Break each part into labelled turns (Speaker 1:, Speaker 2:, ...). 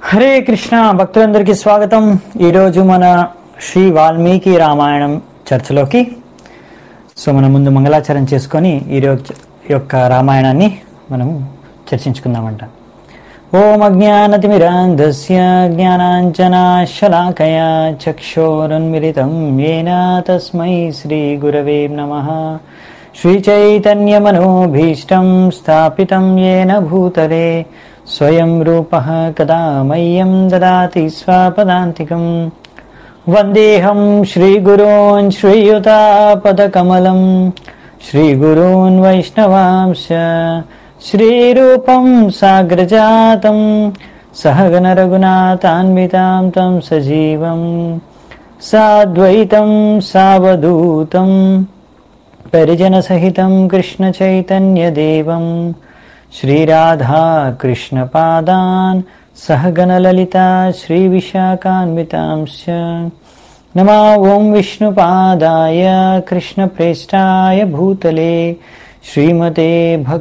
Speaker 1: హరే కృష్ణ భక్తులందరికీ స్వాగతం ఈరోజు మన శ్రీ వాల్మీకి రామాయణం చర్చలోకి సో మనం ముందు మంగళాచరణ చేసుకొని ఈరోజు యొక్క రామాయణాన్ని మనం చర్చించుకుందామంట ఓం అజ్ఞానతిమిరాంధస్య జ్ఞానాంజనాశలాకయా చక్షోరున్మిలితం ఏన తస్మై శ్రీగురవే నమః శ్రీచైతన్యమనోభీష్టం స్థాపితం येन భూతలే స్వయం రూపः కదా మह्यं దదాతి స్వపదాంతికం వందేహం శ్రీగురోన్ శ్రీయుతాపదకమలం శ్రీగురూన్ వైష్ణవాంశ శ్రీరూపం సాగ్రజాతం సహగణ రఘునాథాన్వితాం తం సజీవం సాద్వైతం సావధూతం పరిజనసహితం కృష్ణచైతన్యదేవం श्रीराधाकृष्णपादान् सहगणललिता श्रीविशाखान्वितांश्च नमा ॐ विष्णुपादाय कृष्णप्रेष्ठाय भूतले श्रीमते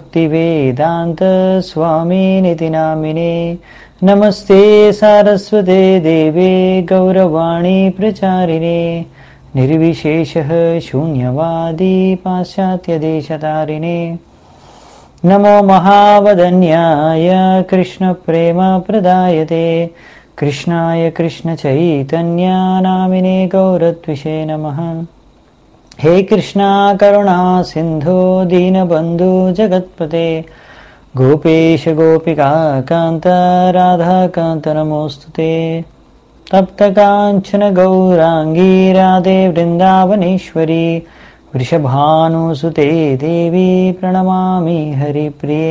Speaker 1: भक्तिवेदान्तस्वामिनिति नामिने नमस्ते सारस्वते देवे गौरवाणी प्रचारिणे निर्विशेषः शून्यवादी पाश्चात्यदेशतारिणे नमो महावदन्याय कृष्णप्रेमप्रदायते कृष्णाय कृष्णचैतन्यानामिने गौरद्विषे नमः हे कृष्णा करुणा सिन्धो दीनबन्धु जगत्पते गोपेश गोपिका कान्त राधाकान्त नमोऽस्तु ते तप्तकाञ्चन गौराङ्गी राधे वृन्दावनेश्वरी वृषभानुसुते देवी प्रणमामि हरिप्रिये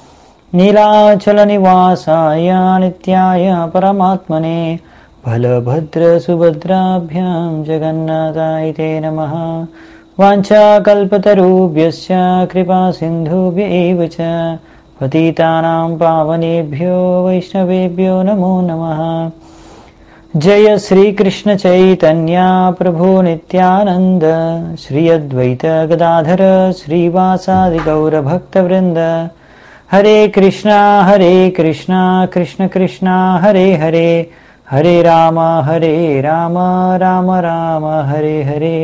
Speaker 1: नीलाचलनिवासाय नित्याय परमात्मने बलभद्रसुभद्राभ्यां जगन्नाथाय ते नमः वाञ्छाकल्पतरुभ्यश्च कृपासिन्धुभ्य एव च पतितानां पावनेभ्यो वैष्णवेभ्यो नमो नमः जय श्रीकृष्ण चैतन्य प्रभु नित्यानन्द श्री अद्वैत गदाधर श्रीवासादि गौरभक्तवृन्द हरे कृष्णा हरे कृष्णा कृष्ण कृष्णा हरे हरे हरे राम हरे राम राम राम हरे हरे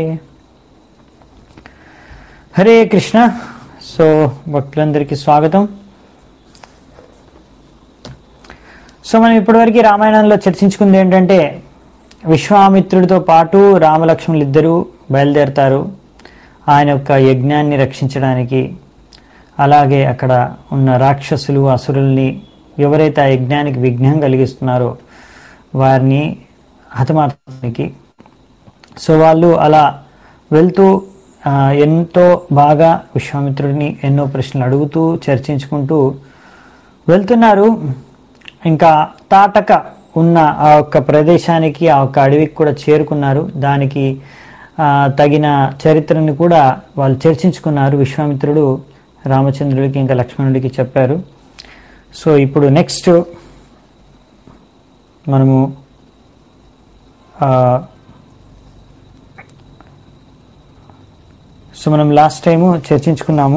Speaker 1: హరే కృష్ణ సో భక్తులందరికీ స్వాగతం సో మనం ఇప్పటివరకు రామాయణంలో చర్చించుకుంది ఏంటంటే విశ్వామిత్రుడితో పాటు రామలక్ష్మణులు ఇద్దరూ బయలుదేరతారు ఆయన యొక్క యజ్ఞాన్ని రక్షించడానికి అలాగే అక్కడ ఉన్న రాక్షసులు అసురుల్ని ఎవరైతే ఆ యజ్ఞానికి విఘ్నం కలిగిస్తున్నారో వారిని హతమార్చడానికి సో వాళ్ళు అలా వెళ్తూ ఆ, ఎంతో బాగా విశ్వామిత్రుడిని ఎన్నో ప్రశ్నలు అడుగుతూ చర్చించుకుంటూ వెళ్తున్నారు ఇంకా తాటక ఉన్న ఆ ఒక్క ప్రదేశానికి ఆ ఒక్క అడవికి కూడా చేరుకున్నారు దానికి ఆ, తగిన చరిత్రని కూడా వాళ్ళు చర్చించుకున్నారు విశ్వామిత్రుడు రామచంద్రుడికి ఇంకా లక్ష్మణుడికి చెప్పారు సో ఇప్పుడు నెక్స్ట్ మనము ఆ, సో మనం లాస్ట్ టైము చర్చించుకున్నాము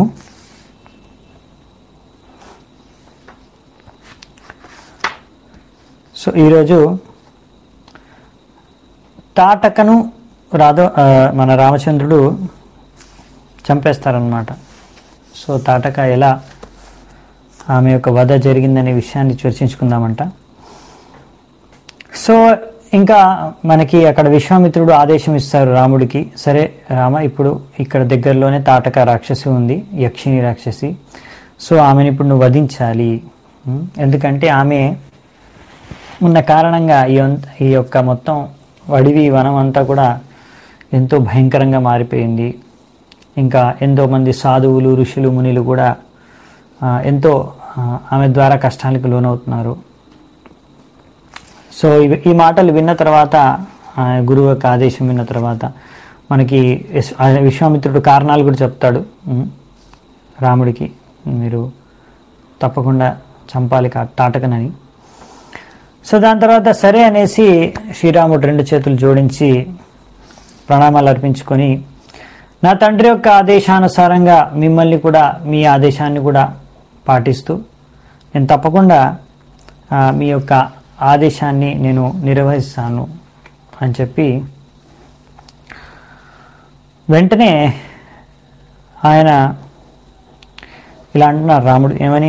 Speaker 1: సో ఈరోజు తాటకను రాధ ఆ, మన రామచంద్రుడు చంపేస్తారనమాట సో తాటక ఎలా ఆమె యొక్క వధ జరిగిందనే విషయాన్ని చర్చించుకుందామంట సో ఇంకా మనకి అక్కడ విశ్వామిత్రుడు ఆదేశం ఇస్తారు రాముడికి సరే రామ ఇప్పుడు ఇక్కడ దగ్గరలోనే తాటక రాక్షసి ఉంది యక్షిణి రాక్షసి సో ఆమెను ఇప్పుడు నువ్వు వధించాలి ఉం? ఎందుకంటే ఆమె ఉన్న కారణంగా ఈ అంత- ఈ యొక్క మొత్తం అడవి వనం అంతా కూడా ఎంతో భయంకరంగా మారిపోయింది ఇంకా ఎంతో మంది సాధువులు ఋషులు మునులు కూడా ఆ, ఎంతో ఆ, ఆమె ద్వారా కష్టాలకు లోనవుతున్నారు సో ఇవి- ఈ మాటలు విన్న తర్వాత ఆ, గురువు యొక్క ఆదేశం విన్న తర్వాత మనకి యశ్- ఆ విశ్వామిత్రుడు కారణాలు కూడా చెప్తాడు ఉం. రాముడికి మీరు తప్పకుండా చంపాలి కా- తాటకనని సో దాని తర్వాత సరే అనేసి శ్రీరాముడు రెండు చేతులు జోడించి ప్రణామాలు అర్పించుకొని నా తండ్రి యొక్క ఆదేశానుసారంగా మిమ్మల్ని కూడా మీ ఆదేశాన్ని కూడా పాటిస్తూ నేను తప్పకుండా ఆ, మీ యొక్క ఆదేశాన్ని నేను నిర్వహిస్తాను అని చెప్పి వెంటనే ఆయన ఇలా అంటున్నారు రాముడు ఏమని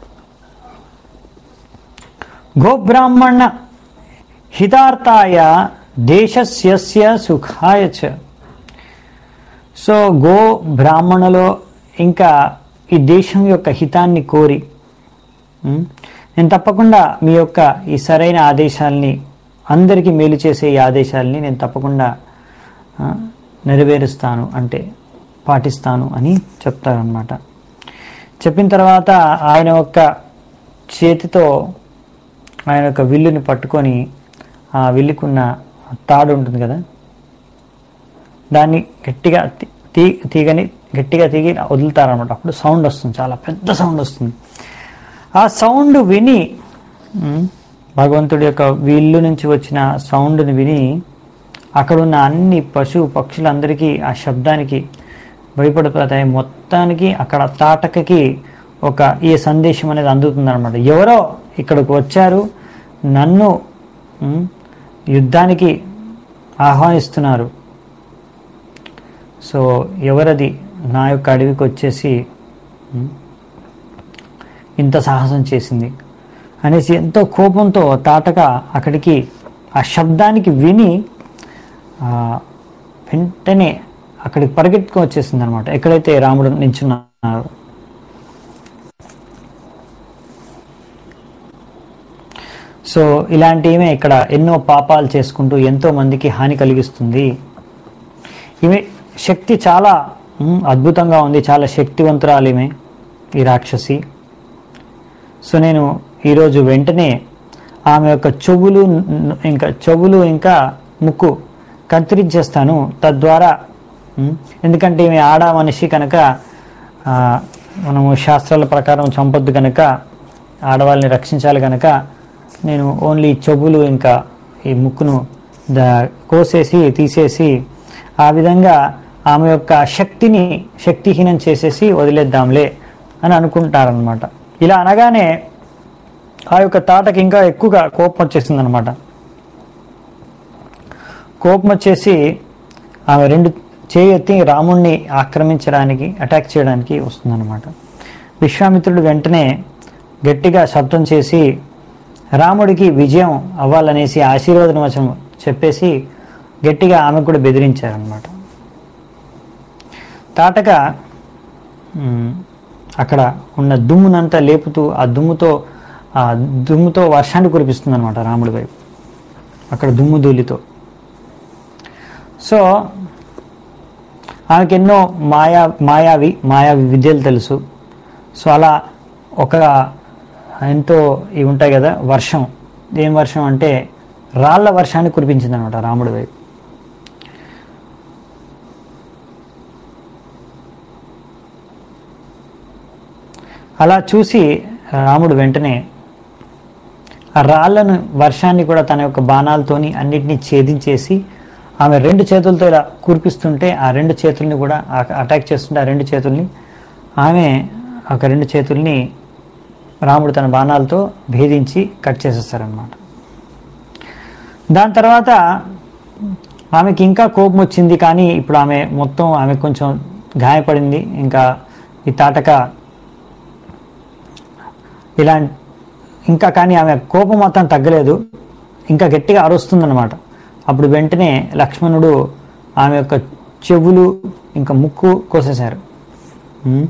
Speaker 1: గోబ్రాహ్మణ హితార్థాయ దేశస్య సుఖాయ చ సో గో బ్రాహ్మణులో ఇంకా ఈ దేశం యొక్క హితాన్ని కోరి ఉం, నేను తప్పకుండా మీ యొక్క ఈ సరైన ఆదేశాల్ని అందరికీ మేలు చేసే ఈ ఆదేశాల్ని నేను తప్పకుండా ఆ, నెరవేరుస్తాను అంటే పాటిస్తాను అని చెప్తారనమాట చెప్పిన తర్వాత ఆయన యొక్క చేతితో ఆయన యొక్క విల్లుని పట్టుకొని ఆ విల్లుకున్న తాడు ఉంటుంది కదా దాన్ని గట్టిగా తీ- తీ తీగని గట్టిగా తీగి వదులుతారనమాట అప్పుడు సౌండ్ వస్తుంది చాలా పెద్ద సౌండ్ వస్తుంది ఆ సౌండ్ విని ఉమ్, భగవంతుడి యొక్క విల్లు నుంచి వచ్చిన సౌండ్ని విని అక్కడున్న అన్ని పశు పక్షులందరికీ ఆ శబ్దానికి భయపడిపోతాయి మొత్తానికి అక్కడ తాటకకి ఒక ఈ సందేశం అనేది అందుతుంది అనమాట ఎవరో ఇక్కడికి వచ్చారు నన్ను ఉమ్, యుద్ధానికి ఆహ్వానిస్తున్నారు సో ఎవరది నా యొక్క అడవికి వచ్చేసి ఉమ్, ఇంత సాహసం చేసింది అనేసి ఎంతో కోపంతో తాటక అక్కడికి ఆ శబ్దానికి విని ఆ, వెంటనే అక్కడికి పరిగెట్టుకు వచ్చేసింది అనమాట ఎక్కడైతే రాముడు నించున్నారో సో ఇలాంటివే ఇక్కడ ఎన్నో పాపాలు చేసుకుంటూ ఎంతో మందికి హాని కలిగిస్తుంది ఈమె శక్తి చాలా ఉమ్, అద్భుతంగా ఉంది చాలా శక్తివంతురాలు ఈమె ఈ రాక్షసి సో నేను ఈరోజు వెంటనే ఆమె యొక్క చెవులు న- ఇంకా చెవులు ఇంకా ముక్కు కత్తిరించేస్తాను తద్వారా ఉమ్, ఎందుకంటే ఈమె ఆడ మనిషి కనుక ఆ, మనము శాస్త్రాల ప్రకారం చంపొద్దు కనుక ఆడవాళ్ళని రక్షించాలి కనుక నేను ఓన్లీ చెవులు ఇంకా ఈ ముక్కును ద కోసేసి తీసేసి ఆ విధంగా ఆమె యొక్క శక్తిని శక్తిహీనం చేసేసి వదిలేద్దాంలే అని అనుకుంటారనమాట ఇలా అనగానే ఆ యొక్క తాటకి ఇంకా ఎక్కువగా కోపం వచ్చేసింది అనమాట కోపం వచ్చేసి ఆమె రెండు చేయెత్తి రాముణ్ణి ఆక్రమించడానికి అటాక్ చేయడానికి వస్తుందన్నమాట విశ్వామిత్రుడు వెంటనే గట్టిగా శబ్దం చేసి రాముడికి విజయం అవ్వాలనేసి ఆశీర్వాదం వచనం చెప్పేసి గట్టిగా ఆమె కూడా బెదిరించారనమాట తాటక మ్, అక్కడ ఉన్న దుమ్మునంతా లేపుతూ ఆ దుమ్ముతో ఆ దుమ్ముతో వర్షాన్ని కురిపిస్తుంది అనమాట రాముడి వైపు అక్కడ దుమ్ము ధూళితో సో ఆమెకి ఎన్నో మాయా మాయావి మాయావి విద్యలు తెలుసు సో అలా ఒక ఎంతో ఇవి ఉంటాయి కదా వర్షం ఏం వర్షం అంటే రాళ్ల వర్షాన్ని కురిపించింది అనమాట రాముడి వైపు అలా చూసి రాముడు వెంటనే ఆ రాళ్లను వర్షాన్ని కూడా తన యొక్క బాణాలతోని అన్నిటినీ ఛేదించేసి ఆమె రెండు చేతులతో ఇలా కూర్పిస్తుంటే ఆ రెండు చేతుల్ని కూడా ఆ- అటాక్ చేస్తుంటే ఆ రెండు చేతుల్ని ఆమె ఒక రెండు చేతుల్ని రాముడు తన బాణాలతో భేదించి కట్ చేసేస్తారనమాట దాని తర్వాత ఆమెకి ఇంకా కోపం వచ్చింది కానీ ఇప్పుడు ఆమె మొత్తం ఆమె కొంచెం గాయపడింది ఇంకా ఈ తాటక ఇలా ఇంకా కానీ ఆమె కోపం మొత్తం తగ్గలేదు ఇంకా గట్టిగా అరుస్తుందన్నమాట అప్పుడు వెంటనే లక్ష్మణుడు ఆమె యొక్క చెవులు ఇంకా ముక్కు కోసేశారు ఉమ్.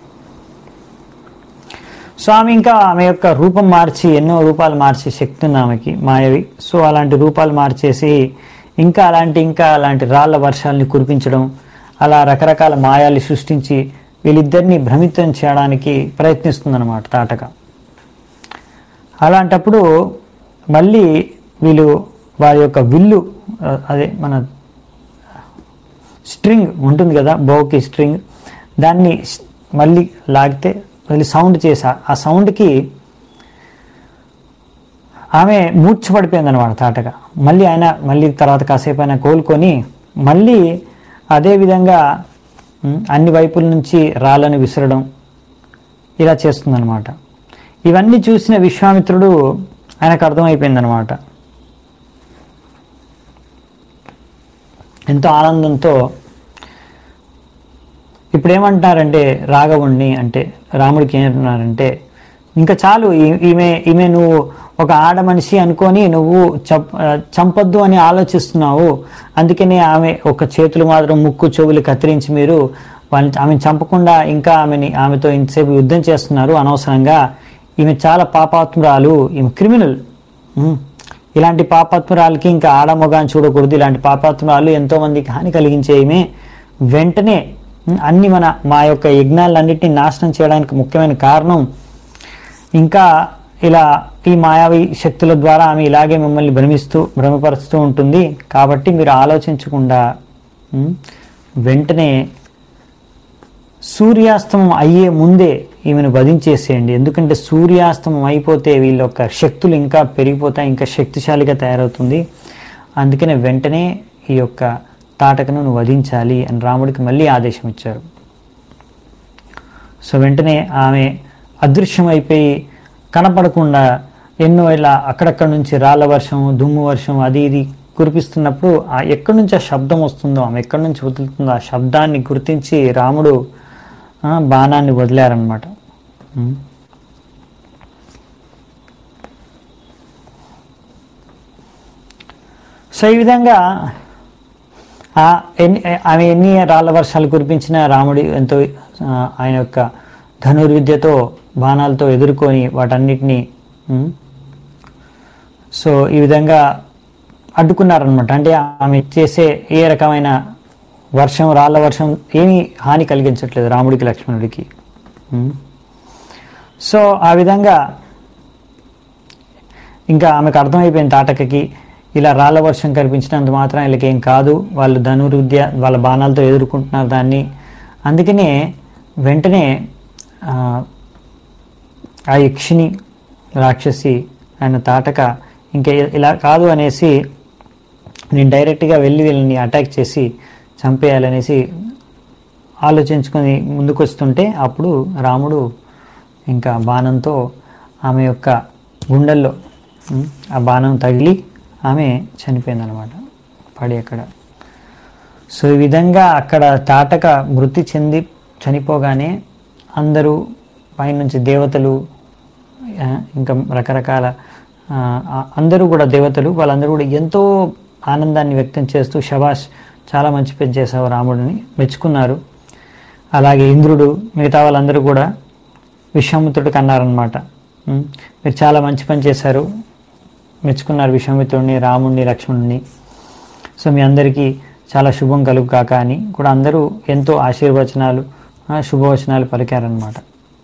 Speaker 1: సో ఆమె ఇంకా ఆమె యొక్క రూపం మార్చి ఎన్నో రూపాలు మార్చే శక్తి ఉంది ఆమెకి మాయవి సో అలాంటి రూపాలు మార్చేసి ఇంకా అలాంటి ఇంకా అలాంటి రాళ్ల వర్షాలని కురిపించడం అలా రకరకాల మాయాలు సృష్టించి వీళ్ళిద్దరిని భ్రమితం చేయడానికి ప్రయత్నిస్తుందన్నమాట తాటక అలాంటప్పుడు మళ్ళీ వీళ్ళు వారి యొక్క విల్లు ఆ, అదే మన స్ట్రింగ్ ఉంటుంది కదా బౌకి స్ట్రింగ్ దాన్ని స్- మళ్ళీ లాగితే మళ్ళీ సౌండ్ చేసా ఆ సౌండ్కి ఆమె మూర్ఛపడిపోయింది అనమాట తాటగా మళ్ళీ ఆయన మళ్ళీ తర్వాత కాసేపు ఆయన కోలుకొని మళ్ళీ అదే విధంగా ఉమ్, అన్ని వైపుల నుంచి రాళ్ళను విసరడం ఇలా చేస్తుందన్నమాట ఇవన్నీ చూసిన విశ్వామిత్రుడు ఆయనకు అర్థమైపోయింది అనమాట ఎంతో ఆనందంతో ఇప్పుడు ఏమంటున్నారంటే రాఘవుణ్ణి అంటే రాముడికి ఏమంటున్నారంటే ఇంకా చాలు ఈ- ఈమె ఈమె నువ్వు ఒక ఆడ మనిషి అనుకొని నువ్వు చంప చంపొద్దు అని ఆలోచిస్తున్నావు అందుకనే ఆమె ఒక చేతులు మాత్రం ముక్కు చెవులు కత్తిరించి మీరు వాళ్ళని ఆమెను చంపకుండా ఇంకా ఆమెని ఆమెతో ఇంతసేపు యుద్ధం చేస్తున్నారు అనవసరంగా ఈమె చాలా పాపాత్మురాలు ఈమె క్రిమినల్ ఉమ్. ఇలాంటి పాపాత్మురాలకి ఇంకా ఆడమొగాన్ని చూడకూడదు ఇలాంటి పాపాత్మురాలు ఎంతో మందికి హాని కలిగించే ఈమె వెంటనే ఉమ్, అన్ని మన మా యొక్క యజ్ఞాలన్నింటినీ నాశనం చేయడానికి ముఖ్యమైన కారణం ఇంకా ఇలా ఈ మాయావి శక్తుల ద్వారా ఆమె ఇలాగే మిమ్మల్ని భ్రమిస్తూ భ్రమపరుస్తూ ఉంటుంది కాబట్టి మీరు ఆలోచించకుండా ఉమ్, వెంటనే సూర్యాస్తమం అయ్యే ముందే ఈమెను వధించేసేయండి ఎందుకంటే సూర్యాస్తమం అయిపోతే వీళ్ళ యొక్క శక్తులు ఇంకా పెరిగిపోతాయి ఇంకా శక్తిశాలిగా తయారవుతుంది అందుకనే వెంటనే ఈ యొక్క తాటకను నువ్వు వధించాలి అని రాముడికి మళ్ళీ ఆదేశం ఇచ్చారు సో వెంటనే ఆమె అదృశ్యమైపోయి కనపడకుండా ఎన్నో ఇలా అక్కడక్కడ నుంచి రాళ్ళ వర్షం దుమ్ము వర్షం అది ఇది కురిపిస్తున్నప్పుడు ఆ ఎక్కడి నుంచి ఆ శబ్దం వస్తుందో ఆమె ఎక్కడి నుంచి వదులుతుందో ఆ శబ్దాన్ని గుర్తించి రాముడు ఆ, బాణాన్ని వదిలారనమాట ఉం. సో ఈ విధంగా ఆ ఎన్ని ఆమె ఎన్ని రాళ్ళ వర్షాలు కురిపించిన రాముడి ఎంతో ఆ, ఆయన యొక్క ధనుర్విద్యతో బాణాలతో ఎదుర్కొని వాటన్నిటినీ ఉం, సో ఈ విధంగా అడ్డుకున్నారనమాట అంటే ఆమె చేసే ఏ రకమైన వర్షం రాళ్ళ వర్షం ఏమీ హాని కలిగించట్లేదు రాముడికి లక్ష్మణుడికి ఉం. సో ఆ విధంగా ఇంకా ఆమెకు అర్థమైపోయింది తాటకకి ఇలా రాళ్ళ వర్షం కనిపించినంత మాత్రం వీళ్ళకి ఏం కాదు వాళ్ళు ధనుర్విద్య వాళ్ళ బాణాలతో ఎదుర్కొంటున్నారు దాన్ని అందుకనే వెంటనే ఆ, ఆ యక్షిని రాక్షసి ఆయన తాటక ఇంకా ఇలా కాదు అనేసి నేను డైరెక్ట్గా వెళ్ళి వీళ్ళని అటాక్ చేసి చంపేయాలనేసి ఆలోచించుకొని ముందుకు వస్తుంటే అప్పుడు రాముడు ఇంకా బాణంతో ఆమె యొక్క గుండెల్లో ఉమ్, ఆ బాణం తగిలి ఆమె చనిపోయిందనమాట పడి అక్కడ సో ఈ విధంగా అక్కడ తాటక మృతి చెంది చనిపోగానే అందరూ పైనుంచి దేవతలు ఆ, ఇంకా రకరకాల ఆ, ఆ, అందరూ కూడా దేవతలు వాళ్ళందరూ కూడా ఎంతో ఆనందాన్ని వ్యక్తం చేస్తూ శబాష్ చాలా మంచి పని చేశావు రాముడిని మెచ్చుకున్నారు అలాగే ఇంద్రుడు మిగతా వాళ్ళందరూ కూడా విశ్వామిత్రుడికి అన్నారనమాట "ఉమ్, మీరు చాలా మంచి పని చేశారు మెచ్చుకున్నారు విశ్వామిత్రుడిని రాముడిని లక్ష్మణుడిని సో మీ అందరికీ చాలా శుభం కలుగు కాక అని కూడా అందరూ ఎంతో ఆశీర్వచనాలు ఆ, శుభవచనాలు పలికారనమాట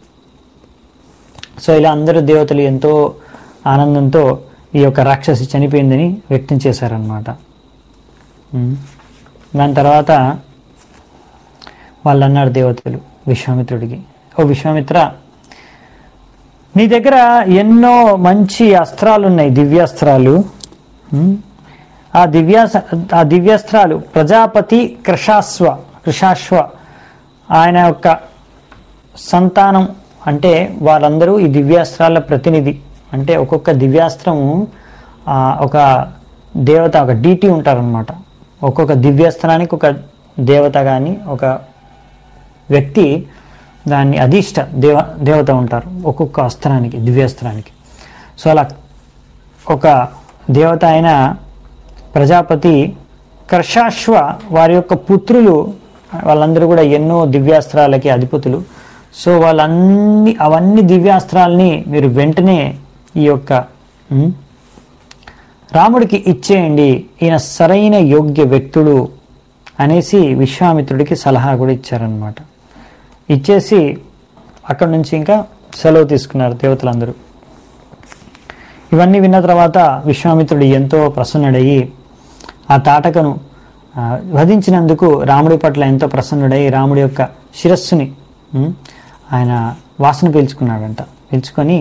Speaker 1: సో ఇలా అందరూ దేవతలు ఎంతో ఆనందంతో ఈ యొక్క రాక్షసి చనిపోయిందని వ్యక్తం చేశారనమాట ఉమ్. దాని తర్వాత వాళ్ళు అన్నారు దేవతలు విశ్వామిత్రుడికి ఓ విశ్వామిత్ర నీ దగ్గర ఎన్నో మంచి అస్త్రాలు ఉన్నాయి దివ్యాస్త్రాలు ఉమ్. ఆ దివ్య ఆ దివ్యాస్త్రాలు ప్రజాపతి కృషాశ్వ కృషాశ్వ ఆయన యొక్క సంతానం అంటే వాళ్ళందరూ ఈ దివ్యాస్త్రాల ప్రతినిధి అంటే ఒక్కొక్క దివ్యాస్త్రము ఆ, ఒక దేవత ఒక డీటీ ఉంటారనమాట ఒక్కొక్క దివ్యాస్త్రానికి ఒక దేవత కానీ ఒక వ్యక్తి దాన్ని అధిష్ట దేవ దేవత ఉంటారు ఒక్కొక్క అస్త్రానికి దివ్యాస్త్రానికి సో అలా ఒక దేవత అయిన ప్రజాపతి కర్షాశ్వ వారి యొక్క పుత్రులు వాళ్ళందరూ కూడా ఎన్నో దివ్యాస్త్రాలకి అధిపతులు సో వాళ్ళన్ని అవన్నీ దివ్యాస్త్రాలని మీరు వెంటనే ఈ యొక్క ఉమ్, రాముడికి ఇచ్చేయండి ఈయన సరైన యోగ్య వ్యక్తుడు అనేసి విశ్వామిత్రుడికి సలహా కూడా ఇచ్చారనమాట ఇచ్చేసి అక్కడి నుంచి ఇంకా సెలవు తీసుకున్నారు దేవతలందరూ ఇవన్నీ విన్న తర్వాత విశ్వామిత్రుడు ఎంతో ప్రసన్నుడయ్యి ఆ తాటకను ఆ, వధించినందుకు రాముడి పట్ల ఎంతో ప్రసన్నుడై రాముడి యొక్క శిరస్సుని ఉమ్, ఆయన వాసన పీల్చుకున్నాడంట పీల్చుకొని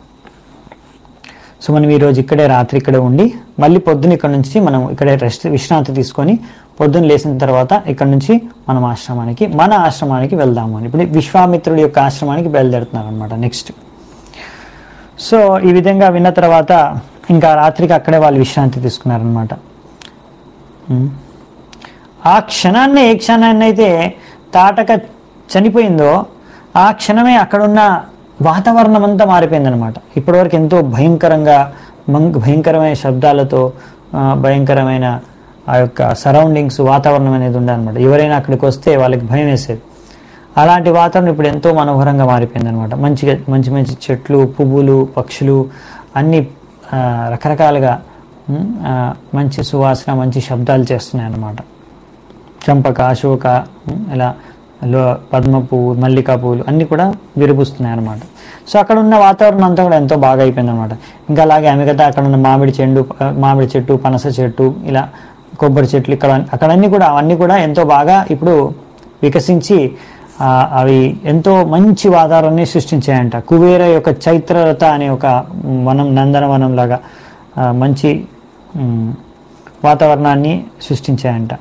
Speaker 1: సో మనం ఈరోజు ఇక్కడే రాత్రి ఇక్కడే ఉండి మళ్ళీ పొద్దున ఇక్కడ నుంచి మనం ఇక్కడే రెస్ట్ విశ్రాంతి తీసుకొని పొద్దున్న లేచిన తర్వాత ఇక్కడ నుంచి మనం ఆశ్రమానికి మన ఆశ్రమానికి వెళ్దాము అని ఇప్పుడు విశ్వామిత్రుడి యొక్క ఆశ్రమానికి బయలుదేరుతున్నారు అనమాట నెక్స్ట్ సో ఈ విధంగా విన్న తర్వాత ఇంకా రాత్రికి అక్కడే వాళ్ళు విశ్రాంతి తీసుకున్నారనమాట ఉమ్. ఆ క్షణాన్ని ఏ క్షణాన్ని అయితే తాటక చనిపోయిందో ఆ క్షణమే అక్కడున్న వాతావరణం అంతా మారిపోయిందనమాట ఇప్పటివరకు ఎంతో భయంకరంగా మం- భయంకరమైన శబ్దాలతో ఆ, భయంకరమైన ఆ యొక్క సరౌండింగ్స్ వాతావరణం అనేది ఉండదన్నమాట ఎవరైనా అక్కడికి వస్తే వాళ్ళకి భయం వేసేది అలాంటి వాతావరణం ఇప్పుడు ఎంతో మనోహరంగా మారిపోయింది అనమాట మంచిగా మంచి మంచి చెట్లు పువ్వులు పక్షులు అన్ని ఆ, రకరకాలుగా ఉమ్, ఆ, మంచి సువాసన మంచి శబ్దాలు చేస్తున్నాయి అన్నమాట చంపక అశోక ఉమ్, ఇలా లో పద్మ పువ్వు మల్లికా పువ్వులు అన్నీ కూడా విరుపుస్తున్నాయి అనమాట సో అక్కడ ఉన్న వాతావరణం అంతా కూడా ఎంతో బాగా అయిపోయింది అనమాట ఇంకా అలాగే మిగతా అక్కడ ఉన్న మామిడి చెండు ఆ, మామిడి చెట్టు పనస చెట్టు ఇలా కొబ్బరి చెట్లు ఇక్కడ అక్కడ అన్నీ కూడా అవన్నీ కూడా ఎంతో బాగా ఇప్పుడు వికసించి ఆ, అవి ఎంతో మంచి వాతావరణాన్ని సృష్టించాయంట కుబేర యొక్క చైత్రలత అనే ఒక వనం నందనవనం లాగా ఆ, మంచి ఉమ్, వాతావరణాన్ని సృష్టించాయంట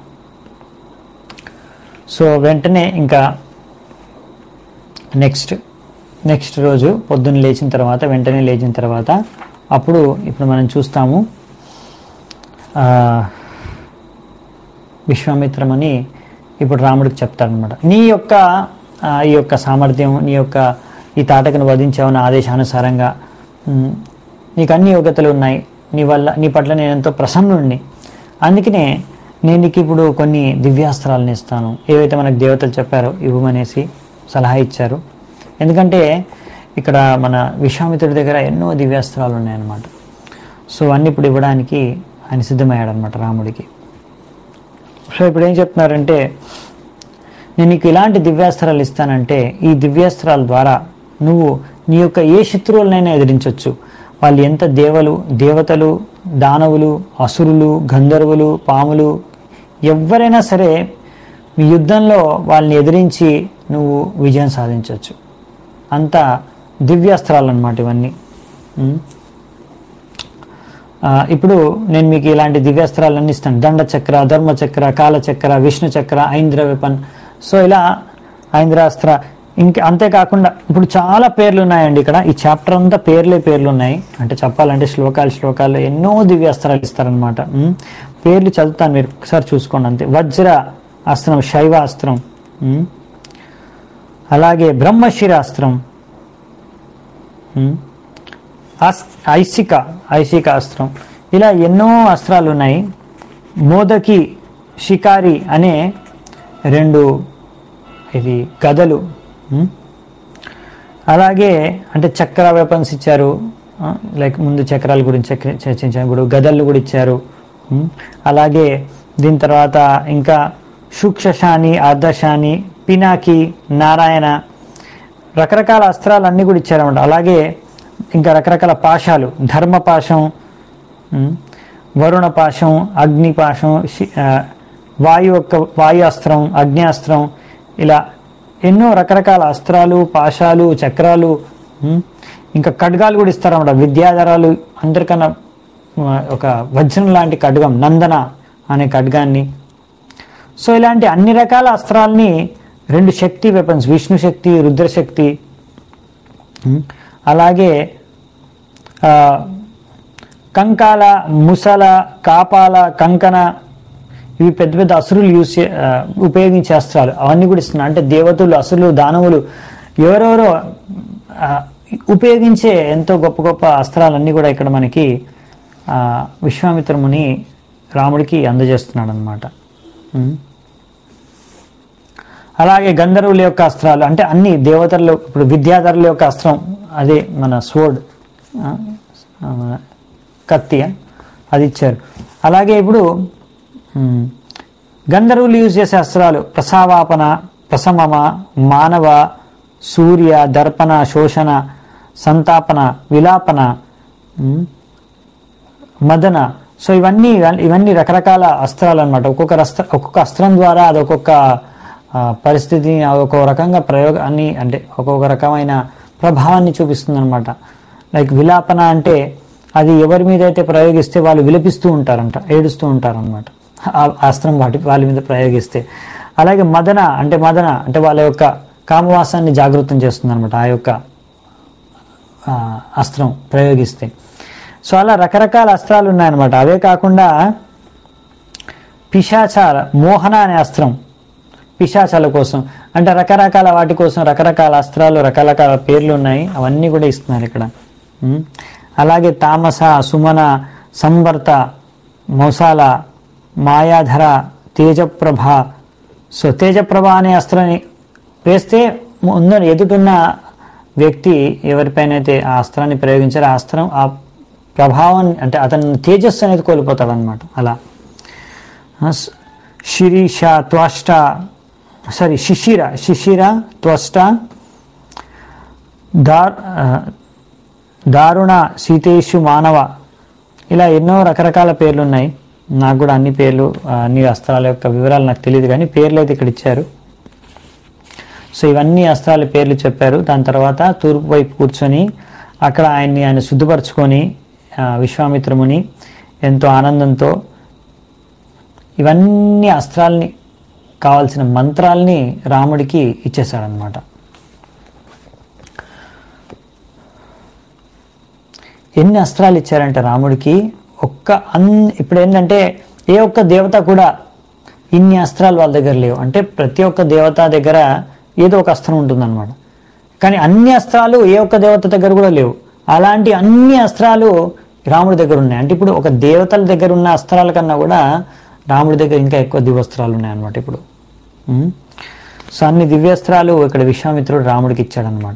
Speaker 1: సో వెంటనే ఇంకా నెక్స్ట్ నెక్స్ట్ రోజు పొద్దున్న లేచిన తర్వాత వెంటనే లేచిన తర్వాత అప్పుడు ఇప్పుడు మనం చూస్తాము ఆ, విశ్వామిత్రమని ఇప్పుడు రాముడికి చెప్తాడనమాట నీ యొక్క ఆ, ఈ యొక్క సామర్థ్యం నీ యొక్క ఈ తాటకను వధించావు నా ఆదేశానుసారంగా ఉమ్, నీకు అన్ని యోగ్యతలు ఉన్నాయి నీ వల్ల నీ పట్ల నేను ఎంతో ప్రసన్నుడిని అందుకనే నేను నీకు ఇప్పుడు కొన్ని దివ్యాస్త్రాలను ఇస్తాను ఏవైతే మనకు దేవతలు చెప్పారో ఇవ్వమనేసి సలహా ఇచ్చారు ఎందుకంటే ఇక్కడ మన విశ్వామిత్రుడి దగ్గర ఎన్నో దివ్యాస్త్రాలు ఉన్నాయన్నమాట సో అన్ని ఇప్పుడు ఇవ్వడానికి ఆయన సిద్ధమయ్యాడు అనమాట రాముడికి సో ఇప్పుడు ఏం చెప్తున్నారంటే నేను నీకు ఇలాంటి దివ్యాస్త్రాలు ఇస్తానంటే ఈ దివ్యాస్త్రాల ద్వారా నువ్వు నీ యొక్క ఏ శత్రువులనైనా ఎదిరించవచ్చు వాళ్ళు ఎంత దేవలు దేవతలు దానవులు అసురులు గంధర్వులు పాములు ఎవరైనా సరే మీ యుద్ధంలో వాళ్ళని ఎదిరించి నువ్వు విజయం సాధించవచ్చు అంత దివ్యాస్త్రాలు అన్నమాట ఇవన్నీ ఉం? ఆ, ఇప్పుడు నేను మీకు ఇలాంటి దివ్యాస్త్రాలన్నీ ఇస్తాను దండ చక్ర ధర్మ చక్ర కాల చక్ర విష్ణు చక్ర ఐంద్ర విపన్ సో ఇలా ఐంద్రాస్త్ర ఇంకా అంతేకాకుండా ఇప్పుడు చాలా పేర్లు ఉన్నాయండి ఇక్కడ ఈ చాప్టర్ అంతా పేర్లే పేర్లు ఉన్నాయి అంటే చెప్పాలంటే శ్లోకాలు శ్లోకాలు ఎన్నో దివ్యాస్త్రాలు ఇస్తారనమాట ఉమ్. పేర్లు చదువుతాను మీరు ఒకసారి చూసుకోండి అంతే వజ్ర అస్త్రం శైవ అస్త్రం ఉమ్. అలాగే బ్రహ్మశిరాస్త్రం ఉమ్. అస్ ఐసిక ఐసిక అస్త్రం ఇలా ఎన్నో అస్త్రాలు ఉన్నాయి మోదకి షికారి అనే రెండు ఇది గదలు ఉమ్. అలాగే అంటే చక్ర వెపన్స్ ఇచ్చారు లైక్ ముందు చక్రాల గురించి చక్ర- చర్చించాం ఇప్పుడు గదలు కూడా ఇచ్చారు ఉమ్. అలాగే దీని తర్వాత ఇంకా సూక్షశాని అర్ధశాని పినాకి నారాయణ రకరకాల అస్త్రాలు అన్నీ కూడా ఇచ్చారన్నమాట అలాగే ఇంకా రకరకాల పాశాలు ధర్మపాశం ఉమ్, వరుణ పాశం అగ్ని పాశం శి- ఆ, వాయు యొక్క వాయు అస్త్రం అగ్ని అస్త్రం ఇలా ఎన్నో రకరకాల అస్త్రాలు పాశాలు చక్రాలు ఉమ్, ఇంకా ఖడ్గాలు కూడా ఇస్తారన్నమాట విద్యాధరాలు అందరికన్నా ఆ, ఒక వజ్రం లాంటి ఖడ్గం నందన అనే ఖడ్గాన్ని సో ఇలాంటి అన్ని రకాల అస్త్రాల్ని రెండు శక్తి వెపన్స్ విష్ణు శక్తి రుద్రశక్తి ఉమ్, అలాగే ఆ, కంకాల ముసల కాపాల కంకణ ఇవి పెద్ద పెద్ద అసురులు యూజ్ చే ఆ, ఉపయోగించే అస్త్రాలు అవన్నీ కూడా ఇస్తున్నారు అంటే దేవతలు అసురులు దానవులు ఎవరెవరో ఆ, ఉపయోగించే ఎంతో గొప్ప గొప్ప అస్త్రాలన్నీ కూడా ఇక్కడ మనకి ఆ, విశ్వామిత్రముని రాముడికి అందజేస్తున్నాడు అనమాట అలాగే గంధర్వుల యొక్క అస్త్రాలు అంటే అన్ని దేవతల ఇప్పుడు విద్యాధరుల యొక్క అస్త్రం అదే మన స్వోర్డ్ కత్తి అది ఇచ్చారు అలాగే ఇప్పుడు ఉమ్, గంధర్వులు యూజ్ చేసే అస్త్రాలు ప్రసావాపన ప్రసమమ మానవ సూర్య దర్పణ శోషణ సంతాపన విలాపన ఉమ్, మదన సో ఇవన్నీ ఇవన్నీ రకరకాల అస్త్రాలు అనమాట ఒక్కొక్క అస్త్ర ఒక్కొక్క అస్త్రం ద్వారా అది ఒక్కొక్క ఆ, పరిస్థితిని ఒక్కొక్క రకంగా ప్రయోగాన్ని అంటే ఒక్కొక్క రకమైన ప్రభావాన్ని చూపిస్తుంది అనమాట లైక్ విలాపన అంటే అది ఎవరి మీద అయితే ప్రయోగిస్తే వాళ్ళు విలపిస్తూ ఉంటారంట ఏడుస్తూ ఉంటారనమాట ఆ అస్త్రం వాటి వాళ్ళ మీద ప్రయోగిస్తే అలాగే మదన అంటే మదన అంటే వాళ్ళ యొక్క కామవాసాన్ని జాగృతం చేస్తుంది అనమాట ఆ యొక్క ఆ, అస్త్రం ప్రయోగిస్తే సో అలా రకరకాల అస్త్రాలు ఉన్నాయన్నమాట అవే కాకుండా పిశాచాల మోహన అనే అస్త్రం పిశాచాల కోసం అంటే రకరకాల వాటి కోసం రకరకాల అస్త్రాలు రకరకాల పేర్లు ఉన్నాయి అవన్నీ కూడా ఇస్తున్నారు ఇక్కడ ఉం? అలాగే తామస సుమన సంవర్త మోసాల మాయాధర తేజప్రభ సో తేజప్రభ అనే అస్త్రాన్ని వేస్తే ముందు ఎదుటున్న వ్యక్తి ఎవరిపైనైతే ఆ అస్త్రాన్ని ప్రయోగించారో ఆ అస్త్రం ఆ ప్రభావం అంటే అతని తేజస్సు అనేది కోల్పోతాడు అనమాట అలా శిరీష త్వష్ట సారీ శిశిర శిశిర త్వష్ట దార్ ఆ, దారుణ సీతేషు మానవ ఇలా ఎన్నో రకరకాల పేర్లు ఉన్నాయి నాకు కూడా అన్ని పేర్లు ఆ, అన్ని అస్త్రాల యొక్క వివరాలు నాకు తెలియదు కానీ పేర్లు అయితే ఇక్కడ ఇచ్చారు సో ఇవన్నీ అస్త్రాల పేర్లు చెప్పారు దాని తర్వాత తూర్పు వైపు కూర్చొని అక్కడ ఆయన్ని ఆయన శుద్ధపరచుకొని ఆ, విశ్వామిత్రముని ఎంతో ఆనందంతో ఇవన్నీ అస్త్రాల్ని కావాల్సిన మంత్రాల్ని రాముడికి ఇచ్చేశాడనమాట ఎన్ని అస్త్రాలు ఇచ్చారంటే రాముడికి ఒక్క అన్ ఇప్పుడు ఏంటంటే ఏ ఒక్క దేవత కూడా ఇన్ని అస్త్రాలు వాళ్ళ దగ్గర లేవు అంటే ప్రతి ఒక్క దేవత దగ్గర ఏదో ఒక అస్త్రం ఉంటుందన్నమాట కానీ అన్ని అస్త్రాలు ఏ ఒక్క దేవత దగ్గర కూడా లేవు అలాంటి అన్ని అస్త్రాలు రాముడి దగ్గర ఉన్నాయి అంటే ఇప్పుడు ఒక దేవతల దగ్గర ఉన్న అస్త్రాల కన్నా కూడా రాముడి దగ్గర ఇంకా ఎక్కువ దివ్యస్త్రాలు ఉన్నాయి అన్నమాట ఇప్పుడు ఉం? సో అన్ని దివ్యాస్త్రాలు ఇక్కడ విశ్వామిత్రుడు రాముడికి ఇచ్చాడనమాట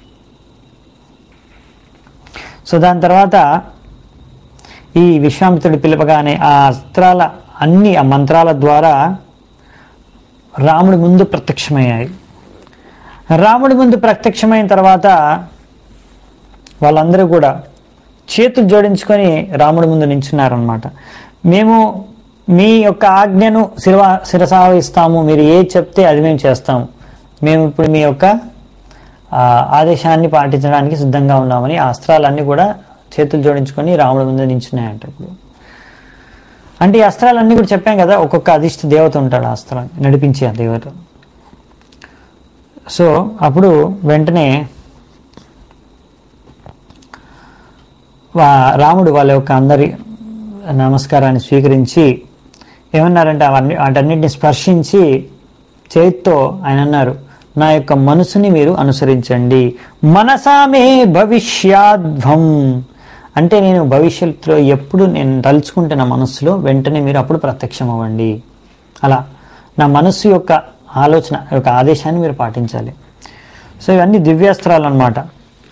Speaker 1: సో దాని తర్వాత ఈ విశ్వామిత్రుడు పిలపగానే ఆ అస్త్రాల అన్ని ఆ మంత్రాల ద్వారా రాముడి ముందు ప్రత్యక్షమయ్యాయి రాముడి ముందు ప్రత్యక్షమైన తర్వాత వాళ్ళందరూ కూడా చేతులు జోడించుకొని రాముడి ముందు నించున్నారనమాట మేము మీ యొక్క ఆజ్ఞను శిరవా శిరసావహిస్తాము మీరు ఏ చెప్తే అది మేము చేస్తాము మేము ఇప్పుడు మీ యొక్క ఆ, ఆదేశాన్ని పాటించడానికి సిద్ధంగా ఉన్నామని ఆ అస్త్రాలన్నీ కూడా చేతులు జోడించుకొని రాముడి ముందు నించున్నాయంట ఇప్పుడు అంటే ఈ అస్త్రాలన్నీ కూడా చెప్పాం కదా ఒక్కొక్క అధిష్ట దేవత ఉంటాడు ఆ అస్త్రం నడిపించే ఆ దేవత సో అప్పుడు వెంటనే వా రాముడు వాళ్ళ యొక్క అందరి నమస్కారాన్ని స్వీకరించి ఏమన్నారంటే అవన్నీ వాటన్నిటిని స్పర్శించి చేతితో ఆయన అన్నారు నా యొక్క మనసుని మీరు అనుసరించండి మనసామే భవిష్యాధ్వం అంటే నేను భవిష్యత్తులో ఎప్పుడు నేను తలుచుకుంటే నా మనస్సులో వెంటనే మీరు అప్పుడు ప్రత్యక్షం అవ్వండి అలా నా మనస్సు యొక్క ఆలోచన యొక్క ఆదేశాన్ని మీరు పాటించాలి సో ఇవన్నీ దివ్యాస్త్రాలు అనమాట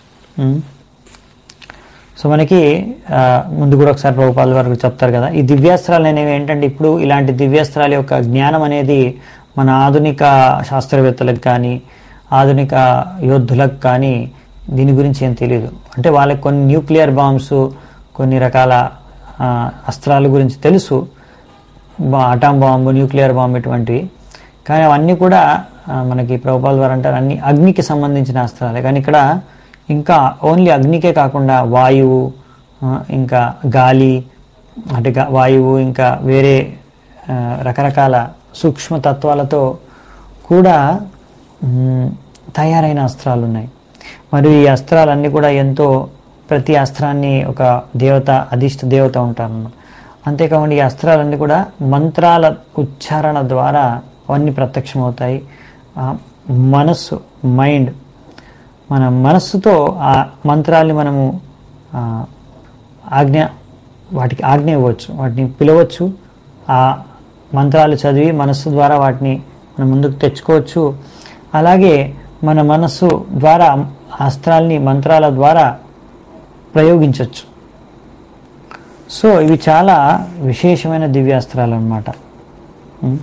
Speaker 1: సో మనకి ఆ, ముందు కూడా ఒకసారి ప్రభుపాల వరకు చెప్తారు కదా ఈ దివ్యాస్త్రాలు అనేవి ఏంటంటే ఇప్పుడు ఇలాంటి దివ్యాస్త్రాల యొక్క జ్ఞానం అనేది మన ఆధునిక శాస్త్రవేత్తలకు కానీ ఆధునిక యోధులకు కానీ దీని గురించి ఏం తెలియదు అంటే వాళ్ళకి కొన్ని న్యూక్లియర్ బాంబ్స్ కొన్ని రకాల ఆ, అస్త్రాల గురించి తెలుసు బా- అటాం బాంబు న్యూక్లియర్ బాంబు ఇటువంటివి కానీ అవన్నీ కూడా ఆ, మనకి ప్రభుపాల ద్వారా అంటారు అన్ని అగ్నికి సంబంధించిన అస్త్రాలే కానీ ఇక్కడ ఇంకా ఓన్లీ అగ్నికే కాకుండా వాయువు ఆ, ఇంకా గాలి అంటే గా- వాయువు ఇంకా వేరే ఆ, రకరకాల సూక్ష్మ తత్వాలతో కూడా మ్, తయారైన అస్త్రాలు ఉన్నాయి మరియు ఈ అస్త్రాలన్నీ కూడా ఎంతో ప్రతి అస్త్రాన్ని ఒక దేవత అధిష్ట దేవత ఉంటారన్నమాట అంతేకాకుండా ఈ అస్త్రాలన్నీ కూడా మంత్రాల ఉచ్చారణ ద్వారా అవన్నీ ప్రత్యక్షమవుతాయి ఆ మనస్సు మైండ్ మన మనస్సుతో ఆ మంత్రాల్ని మనము ఆ, ఆజ్ఞ వాటికి ఆజ్ఞ ఇవ్వచ్చు వాటిని పిలవచ్చు ఆ మంత్రాలు చదివి మనస్సు ద్వారా వాటిని మనం ముందుకు తెచ్చుకోవచ్చు అలాగే మన మనస్సు ద్వారా అస్త్రాల్ని మంత్రాల ద్వారా ప్రయోగించవచ్చు సో ఇవి చాలా విశేషమైన దివ్యాస్త్రాలు అన్నమాట ఉం.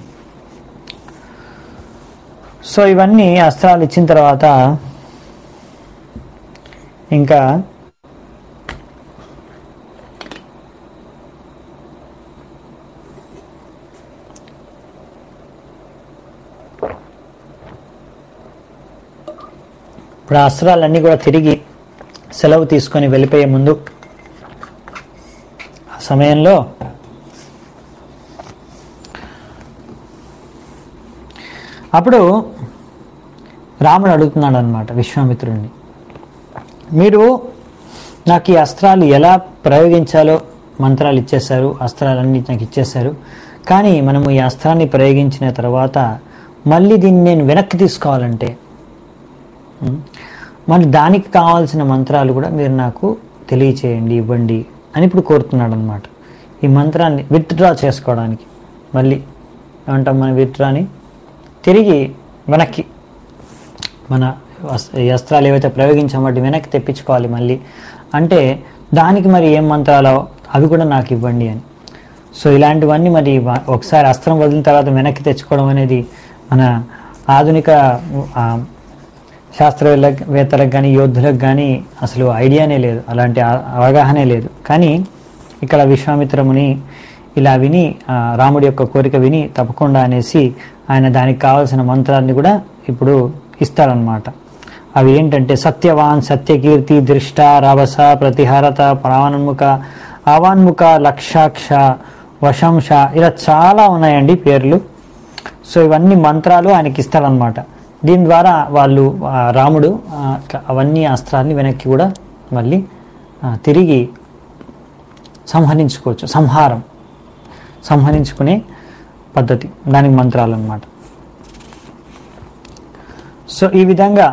Speaker 1: సో ఇవన్నీ అస్త్రాలు ఇచ్చిన తర్వాత ఇంకా ఇప్పుడు ఆ అస్త్రాలన్నీ కూడా తిరిగి సెలవు తీసుకొని వెళ్ళిపోయే ముందు ఆ సమయంలో అప్పుడు రాముడు అడుగుతున్నాడు అనమాట విశ్వామిత్రుడిని మీరు నాకు ఈ అస్త్రాలు ఎలా ప్రయోగించాలో మంత్రాలు ఇచ్చేశారు అస్త్రాలన్నీ నాకు ఇచ్చేశారు కానీ మనము ఈ అస్త్రాన్ని ప్రయోగించిన తర్వాత మళ్ళీ దీన్ని నేను వెనక్కి తీసుకోవాలంటే ఉం, మరి దానికి కావాల్సిన మంత్రాలు కూడా మీరు నాకు తెలియచేయండి ఇవ్వండి అని ఇప్పుడు కోరుతున్నాడు అనమాట ఈ మంత్రాన్ని విత్డ్రా చేసుకోవడానికి మళ్ళీ ఏమంటాం మన విత్డ్రాని తిరిగి వెనక్కి మన వస్- ఈ అస్త్రాలు ఏవైతే ప్రయోగించామో వాటి వెనక్కి తెప్పించుకోవాలి మళ్ళీ అంటే దానికి మరి ఏం మంత్రాలో అవి కూడా నాకు ఇవ్వండి అని సో ఇలాంటివన్నీ మరి వ- ఒకసారి అస్త్రం వదిలిన తర్వాత వెనక్కి తెచ్చుకోవడం అనేది మన ఆధునిక ఆ, శాస్త్రవేత్తలకు కానీ యోధులకు కానీ అసలు ఐడియానే లేదు అలాంటి ఆ- అవగాహనే లేదు కానీ ఇక్కడ విశ్వామిత్రముని ఇలా విని ఆ, రాముడి యొక్క కోరిక విని తప్పకుండా అనేసి ఆయన దానికి కావాల్సిన మంత్రాన్ని కూడా ఇప్పుడు ఇస్తాడనమాట అవి ఏంటంటే సత్యవాన్ సత్యకీర్తి దృష్ట రవస ప్రతిహారత ప్రాణముఖ అవాన్ముఖ లక్షాక్ష వశంష ఇలా చాలా ఉన్నాయండి పేర్లు సో ఇవన్నీ మంత్రాలు ఆయనకి ఇస్తాడనమాట దీని ద్వారా వాళ్ళు ఆ, రాముడు ఆ, అవన్నీ అస్త్రాన్ని వెనక్కి కూడా మళ్ళీ ఆ, తిరిగి సంహరించుకోవచ్చు సంహారం సంహరించుకునే పద్ధతి దానికి మంత్రాలు అన్నమాట సో ఈ విధంగా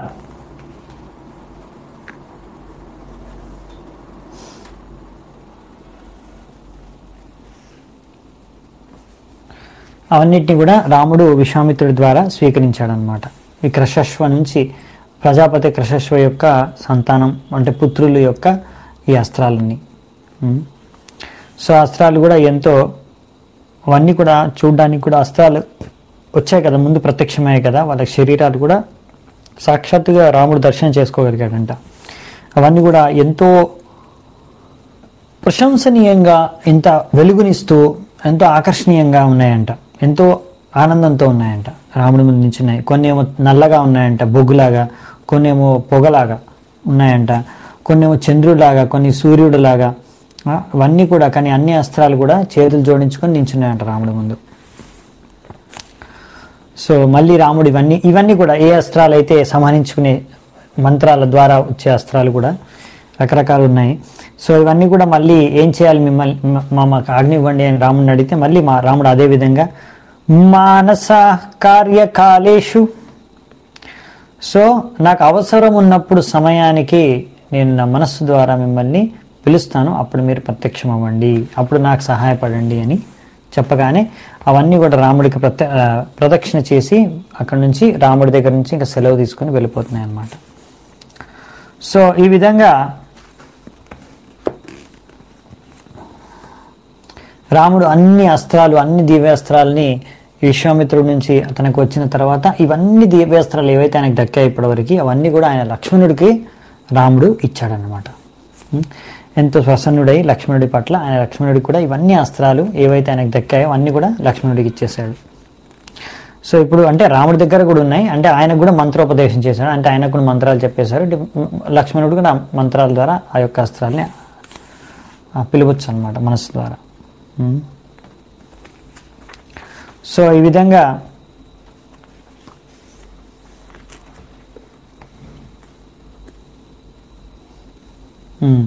Speaker 1: అవన్నిటిని కూడా రాముడు విశ్వామిత్రుడి ద్వారా స్వీకరించాడనమాట ఈ క్రశశ్వ నుంచి ప్రజాపతి క్రశశ్వ యొక్క సంతానం అంటే పుత్రుల యొక్క ఈ అస్త్రాలన్నీ ఉమ్. సో అస్త్రాలు కూడా ఎంతో అవన్నీ కూడా చూడడానికి కూడా అస్త్రాలు వచ్చాయి కదా ముందు ప్రత్యక్షమయ్యాయి కదా వాళ్ళ శరీరాలు కూడా సాక్షాత్తుగా రాముడు దర్శనం చేసుకోగలిగాడంట అవన్నీ కూడా ఎంతో ప్రశంసనీయంగా ఇంత వెలుగునిస్తూ ఎంతో ఆకర్షణీయంగా ఉన్నాయంట ఎంతో ఆనందంతో ఉన్నాయంట రాముడి ముందు నించున్నాయి కొన్ని ఏమో నల్లగా ఉన్నాయంట బొగ్గులాగా కొన్ని ఏమో పొగలాగా ఉన్నాయంట కొన్ని ఏమో చంద్రుడిలాగా కొన్ని సూర్యుడిలాగా ఆ, అవన్నీ కూడా కానీ అన్ని అస్త్రాలు కూడా చేతులు జోడించుకొని నించున్నాయంట రాముడి ముందు సో మళ్ళీ రాముడు ఇవన్నీ ఇవన్నీ కూడా ఏ అస్త్రాలు అయితే సంహరించుకునే మంత్రాల ద్వారా వచ్చే అస్త్రాలు కూడా రకరకాలు ఉన్నాయి సో ఇవన్నీ కూడా మళ్ళీ ఏం చేయాలి మిమ్మల్ని మ- మా మాకు ఆజ్ఞ ఇవ్వండి అని రాముడిని అడిగితే మళ్ళీ మా రాముడు అదే విధంగా మానస కార్యకాలేషు సో నాకు అవసరం ఉన్నప్పుడు సమయానికి నేను నా మనస్సు ద్వారా మిమ్మల్ని పిలుస్తాను అప్పుడు మీరు ప్రత్యక్షం అవ్వండి అప్పుడు నాకు సహాయపడండి అని చెప్పగానే అవన్నీ కూడా రాముడికి ప్రత్య ఆ, ప్రదక్షిణ చేసి అక్కడ నుంచి రాముడి దగ్గర నుంచి ఇంకా సెలవు తీసుకొని వెళ్ళిపోతున్నాయి అన్నమాట సో ఈ విధంగా రాముడు అన్ని అస్త్రాలు అన్ని దివ్యాస్త్రాలని ఈ విశ్వామిత్రుడి నుంచి తనకు వచ్చిన తర్వాత ఇవన్నీ దివ్యాస్త్రాలు ఏవైతే ఆయనకు దక్కాయి ఇప్పటివరకు అవన్నీ కూడా ఆయన లక్ష్మణుడికి రాముడు ఇచ్చాడనమాట ఉం? ఎంతో ప్రసన్నుడై లక్ష్మణుడి పట్ల ఆయన లక్ష్మణుడికి కూడా ఇవన్నీ అస్త్రాలు ఏవైతే ఆయనకు దక్కాయో అన్నీ కూడా లక్ష్మణుడికి ఇచ్చేశాడు సో ఇప్పుడు అంటే రాముడి దగ్గర కూడా ఉన్నాయి అంటే ఆయనకు కూడా మంత్రోపదేశం చేశాడు అంటే ఆయనకు కూడా మంత్రాలు చెప్పేశారు అంటే లక్ష్మణుడు కూడా ఆ మంత్రాల ద్వారా ఆ యొక్క అస్త్రాలని ఆ, పిలవచ్చు అనమాట మనస్సు ద్వారా ఉం. సో ఈ విధంగా ఉం.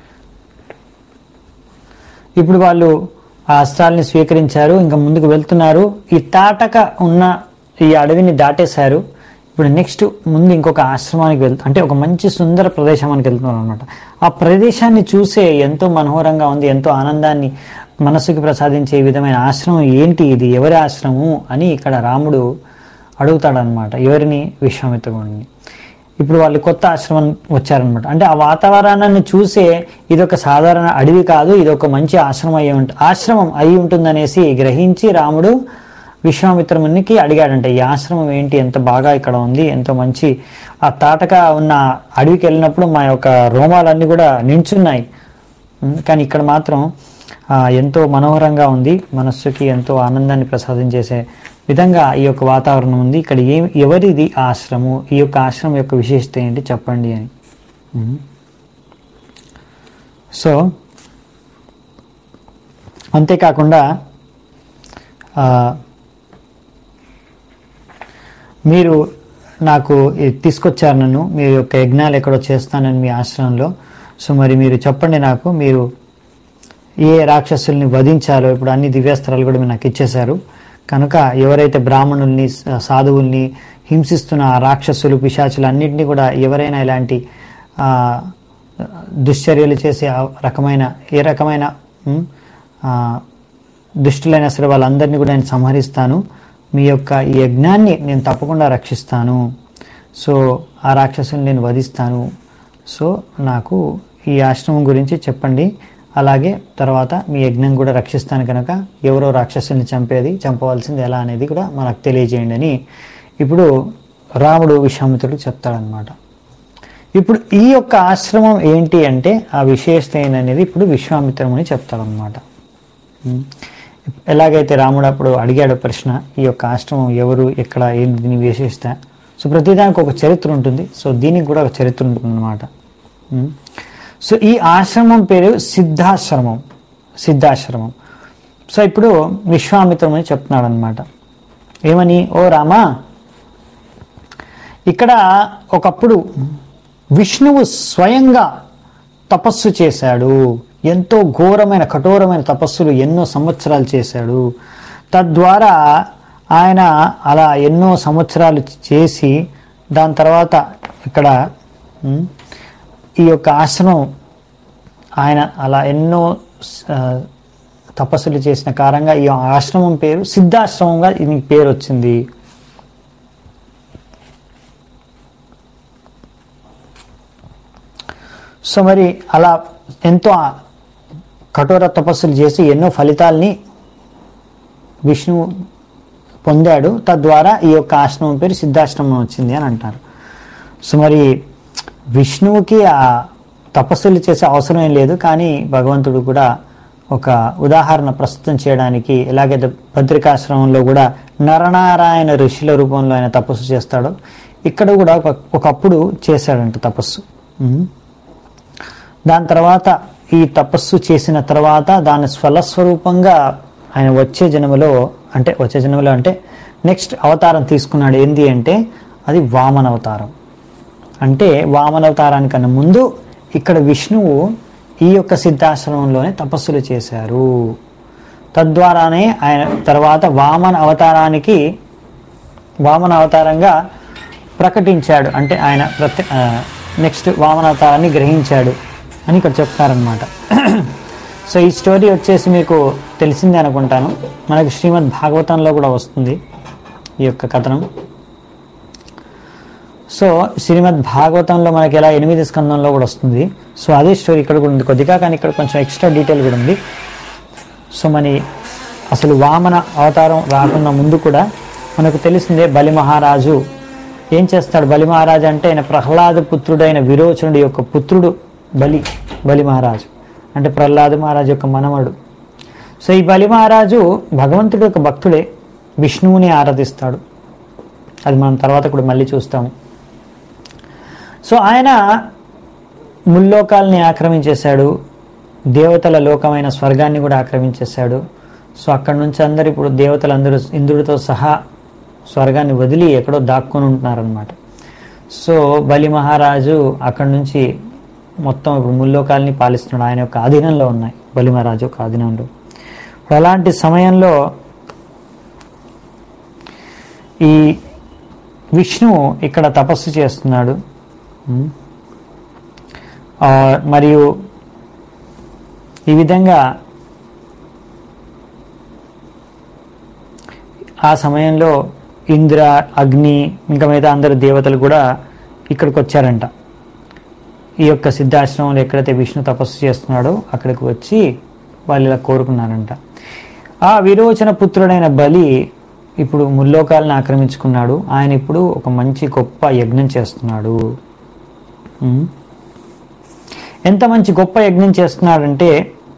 Speaker 1: ఇప్పుడు వాళ్ళు ఆ అస్త్రాలని స్వీకరించారు ఇంకా ముందుకు వెళ్తున్నారు ఈ తాటక ఉన్న ఈ అడవిని దాటేశారు ఇప్పుడు నెక్స్ట్ ముందు ఇంకొక ఆశ్రమానికి వెళ్తూ అంటే ఒక మంచి సుందర ప్రదేశానికి వెళ్తున్నారు అనమాట ఆ ప్రదేశాన్ని చూసే ఎంతో మనోహరంగా ఉంది ఎంతో ఆనందాన్ని మనసుకి ప్రసాదించే విధమైన ఆశ్రమం ఏంటి ఇది ఎవరి ఆశ్రమం అని ఇక్కడ రాముడు అడుగుతాడనమాట ఎవరిని విశ్వామిత్రుడిని ఇప్పుడు వాళ్ళు కొత్త ఆశ్రమం వచ్చారనమాట అంటే ఆ వాతావరణాన్ని చూసే ఇది ఒక సాధారణ అడవి కాదు ఇది ఒక మంచి ఆశ్రమం అయి ఉంట ఆశ్రమం అయి ఉంటుందనేసి గ్రహించి రాముడు విశ్వామిత్రమునికి అడిగాడంట ఈ ఆశ్రమం ఏంటి ఎంత బాగా ఇక్కడ ఉంది ఎంతో మంచి ఆ తాటక ఉన్న అడవికి వెళ్ళినప్పుడు మా యొక్క రోమాలన్నీ కూడా నించున్నాయి ఉం, కానీ ఇక్కడ మాత్రం ఆ, ఎంతో మనోహరంగా ఉంది మనస్సుకి ఎంతో ఆనందాన్ని ప్రసాదించేసే విధంగా ఈ యొక్క వాతావరణం ఉంది ఇక్కడ ఏం ఎవరిది ఆ ఆశ్రమం ఈ యొక్క ఆశ్రమం యొక్క విశేషత ఏంటి చెప్పండి అని ఉం. సో అంతేకాకుండా ఆ, మీరు నాకు ఇది తీసుకొచ్చారు నన్ను మీ యొక్క యజ్ఞాలు ఎక్కడో చేస్తానని మీ ఆశ్రమంలో సో మరి మీరు చెప్పండి నాకు మీరు ఏ రాక్షసుల్ని వధించాలో ఇప్పుడు అన్ని దివ్యాస్త్రాలు కూడా మీరు నాకు ఇచ్చేశారు కనుక ఎవరైతే బ్రాహ్మణుల్ని స- సాధువుల్ని హింసిస్తున్న ఆ రాక్షసులు పిశాచులు అన్నింటినీ కూడా ఎవరైనా ఇలాంటి ఆ, దుశ్చర్యలు చేసే ఆ రకమైన ఏ రకమైన ఉమ్, ఆ, దుష్టులైనా సరే వాళ్ళందరినీ కూడా నేను సంహరిస్తాను మీ యొక్క ఈ యజ్ఞాన్ని నేను తప్పకుండా రక్షిస్తాను సో ఆ రాక్షసుని నేను వధిస్తాను సో నాకు ఈ ఆశ్రమం గురించి చెప్పండి అలాగే తర్వాత మీ యజ్ఞం కూడా రక్షిస్తాను కనుక ఎవరో రాక్షసుని చంపేది చంపవలసింది ఎలా అనేది కూడా మనకు తెలియజేయండి అని ఇప్పుడు రాముడు విశ్వామిత్రుడు చెప్తాడనమాట ఇప్పుడు ఈ యొక్క ఆశ్రమం ఏంటి అంటే ఆ విశేషత ఏంటనేది ఇప్పుడు విశ్వామిత్రముని చెప్తాడనమాట ఉమ్. ఎలాగైతే రాముడు అప్పుడు అడిగాడు ప్రశ్న ఈ యొక్క ఆశ్రమం ఎవరు ఎక్కడ ఏంటి దీని విశేషత సో ప్రతిదానికి ఒక చరిత్ర ఉంటుంది సో దీనికి కూడా ఒక చరిత్ర ఉంటుంది అనమాట సో ఈ ఆశ్రమం పేరు సిద్ధాశ్రమం సిద్ధాశ్రమం సో ఇప్పుడు విశ్వామిత్రం అని చెప్తున్నాడు అనమాట ఏమని ఓ రామా ఇక్కడ ఒకప్పుడు విష్ణువు స్వయంగా తపస్సు చేశాడు ఎంతో ఘోరమైన కఠోరమైన తపస్సులు ఎన్నో సంవత్సరాలు చేశాడు తద్వారా ఆయన అలా ఎన్నో సంవత్సరాలు చేసి దాని తర్వాత ఇక్కడ ఉమ్, ఈ యొక్క ఆశ్రమం ఆయన అలా ఎన్నో ఆ, తపస్సులు చేసిన కారణంగా ఈ ఆశ్రమం పేరు సిద్ధాశ్రమంగా దీనికి పేరు వచ్చింది సో మరి అలా ఎంతో కఠోర తపస్సులు చేసి ఎన్నో ఫలితాల్ని విష్ణువు పొందాడు తద్వారా ఈ యొక్క ఆశ్రమం పేరు సిద్ధాశ్రమం వచ్చింది అని అంటారు సో మరి విష్ణువుకి ఆ తపస్సులు చేసే అవసరం ఏం లేదు కానీ భగవంతుడు కూడా ఒక ఉదాహరణ ప్రస్తుతం చేయడానికి ఎలాగైతే భద్రికాశ్రమంలో కూడా నరనారాయణ ఋషుల రూపంలో ఆయన తపస్సు చేస్తాడో ఇక్కడ కూడా ఒక ఒకప్పుడు చేశాడంట తపస్సు ఉమ్. దాని తర్వాత ఈ తపస్సు చేసిన తర్వాత దాని స్వలస్వరూపంగా ఆయన వచ్చే జన్మలో అంటే వచ్చే జన్మలో అంటే నెక్స్ట్ అవతారం తీసుకున్నాడు ఏంది అంటే అది వామన అవతారం అంటే వామన అవతారానికన్నా ముందు ఇక్కడ విష్ణువు ఈ యొక్క సిద్ధాశ్రమంలోనే తపస్సులు చేశారు తద్వారానే ఆయన తర్వాత వామన అవతారానికి వామన అవతారంగా ప్రకటించాడు అంటే ఆయన ప్రత్య నెక్స్ట్ వామన అవతారాన్ని గ్రహించాడు అని ఇక్కడ చెప్తారనమాట సో ఈ స్టోరీ వచ్చేసి మీకు తెలిసిందే అనుకుంటాను మనకి శ్రీమద్ భాగవతంలో కూడా వస్తుంది ఈ యొక్క కథనం సో శ్రీమద్ భాగవతంలో మనకి ఎలా ఎనిమిది స్కందంలో కూడా వస్తుంది సో అదే స్టోరీ ఇక్కడ కూడా ఉంది కొద్దిగా కానీ ఇక్కడ కొంచెం ఎక్స్ట్రా డీటెయిల్ కూడా ఉంది సో మరి అసలు వామన అవతారం రాకున్న ముందు కూడా మనకు తెలిసిందే బలి మహారాజు ఏం చేస్తాడు బలి మహారాజు అంటే ఆయన ప్రహ్లాద పుత్రుడైన విరోచనుడి యొక్క పుత్రుడు బలి బలి మహారాజు అంటే ప్రహ్లాద మహారాజు యొక్క మనమడు సో ఈ బలి మహారాజు భగవంతుడి యొక్క భక్తుడే విష్ణువుని ఆరాధిస్తాడు అది మనం తర్వాత కూడా మళ్ళీ చూస్తాము సో ఆయన ముల్లోకాల్ని ఆక్రమించేశాడు దేవతల లోకమైన స్వర్గాన్ని కూడా ఆక్రమించేశాడు సో అక్కడి నుంచి అందరు ఇప్పుడు దేవతలందరూ ఇంద్రుడితో సహా స్వర్గాన్ని వదిలి ఎక్కడో దాక్కుని ఉంటున్నారనమాట సో బలి మహారాజు అక్కడి నుంచి మొత్తం ఇప్పుడు ముల్లోకాల్ని పాలిస్తున్నాడు ఆయన యొక్క ఆధీనంలో ఉన్నాయి బలి మహారాజు యొక్క ఆధీనంలో ఇప్పుడు అలాంటి సమయంలో ఈ విష్ణు ఇక్కడ తపస్సు చేస్తున్నాడు ఉమ్. ఆ, మరియు ఈ విధంగా ఆ సమయంలో ఇంద్ర అగ్ని ఇంకా మిగతా అందరు దేవతలు కూడా ఇక్కడికి వచ్చారంట ఈ యొక్క సిద్ధాశ్రమంలో ఎక్కడైతే విష్ణు తపస్సు చేస్తున్నాడో అక్కడికి వచ్చి వాళ్ళు ఇలా కోరుకున్నారంట ఆ విరోచన పుత్రుడైన బలి ఇప్పుడు ముల్లోకాలను ఆక్రమించుకున్నాడు ఆయన ఇప్పుడు ఒక మంచి గొప్ప యజ్ఞం చేస్తున్నాడు ఉమ్. ఎంత మంచి గొప్ప యజ్ఞం చేస్తున్నాడంటే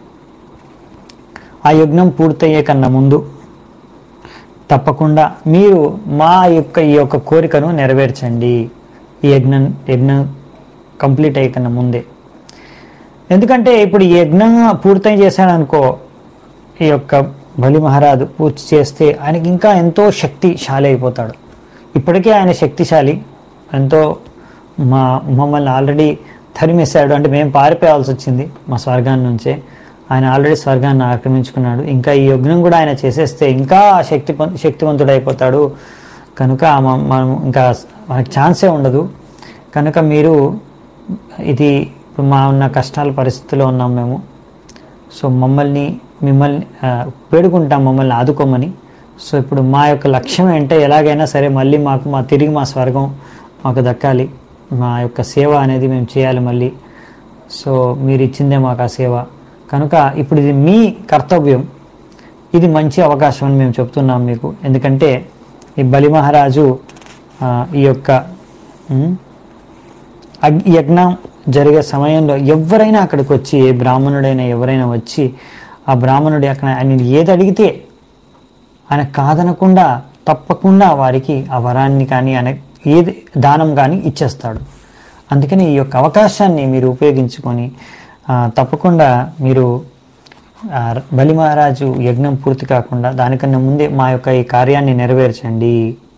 Speaker 1: ఆ యజ్ఞం పూర్తయ్యే కన్నా ముందు తప్పకుండా మీరు మా యొక్క ఈ యొక్క కోరికను నెరవేర్చండి ఈ యజ్ఞం యజ్ఞం కంప్లీట్ అయ్యే కన్నా ముందే ఎందుకంటే ఇప్పుడు ఈ యజ్ఞం పూర్తయి చేశాడనుకో ఈ యొక్క బలి మహారాజు పూర్తి చేస్తే ఆయనకి ఇంకా ఎంతో శక్తిశాలి అయిపోతాడు ఇప్పటికే ఆయన శక్తిశాలి ఎంతో మా మమ్మల్ని ఆల్రెడీ తరిమేశాడు అంటే మేము పారిపోవాల్సి వచ్చింది మా స్వర్గాన్ని నుంచే ఆయన ఆల్రెడీ స్వర్గాన్ని ఆక్రమించుకున్నాడు ఇంకా ఈ యజ్ఞం కూడా ఆయన చేసేస్తే ఇంకా శక్తి శక్తివంతుడు అయిపోతాడు కనుక మ- మనం ఇంకా మనకు ఛాన్సే ఉండదు కనుక మీరు ఇది ఇప్పుడు మా ఉన్న కష్టాల పరిస్థితిలో ఉన్నాం మేము సో మమ్మల్ని మిమ్మల్ని ఆ, వేడుకుంటాం మమ్మల్ని ఆదుకోమని సో ఇప్పుడు మా యొక్క లక్ష్యం ఏంటంటే ఎలాగైనా సరే మళ్ళీ మాకు మా తిరిగి మా స్వర్గం మాకు దక్కాలి మా యొక్క సేవ అనేది మేము చేయాలి మళ్ళీ సో మీరు ఇచ్చిందే మాకు ఆ సేవ కనుక ఇప్పుడు ఇది మీ కర్తవ్యం ఇది మంచి అవకాశం అని మేము చెప్తున్నాం మీకు ఎందుకంటే ఈ బలి మహారాజు ఆ, ఈ యొక్క ఉమ్, అగ్- యజ్ఞం జరిగే సమయంలో ఎవరైనా అక్కడికి వచ్చి ఏ బ్రాహ్మణుడైనా ఎవరైనా వచ్చి ఆ బ్రాహ్మణుడు అక్కడ ఆయన ఏది అడిగితే ఆయన కాదనకుండా తప్పకుండా వారికి ఆ వరాన్ని కానీ ఆయన ఏది దానం కానీ ఇచ్చేస్తాడు అందుకని ఈ యొక్క అవకాశాన్ని మీరు ఉపయోగించుకొని ఆ, తప్పకుండా మీరు ఆ, బలి మహారాజు యజ్ఞం పూర్తి కాకుండా దానికన్నా ముందే మా యొక్క ఈ కార్యాన్ని నెరవేర్చండి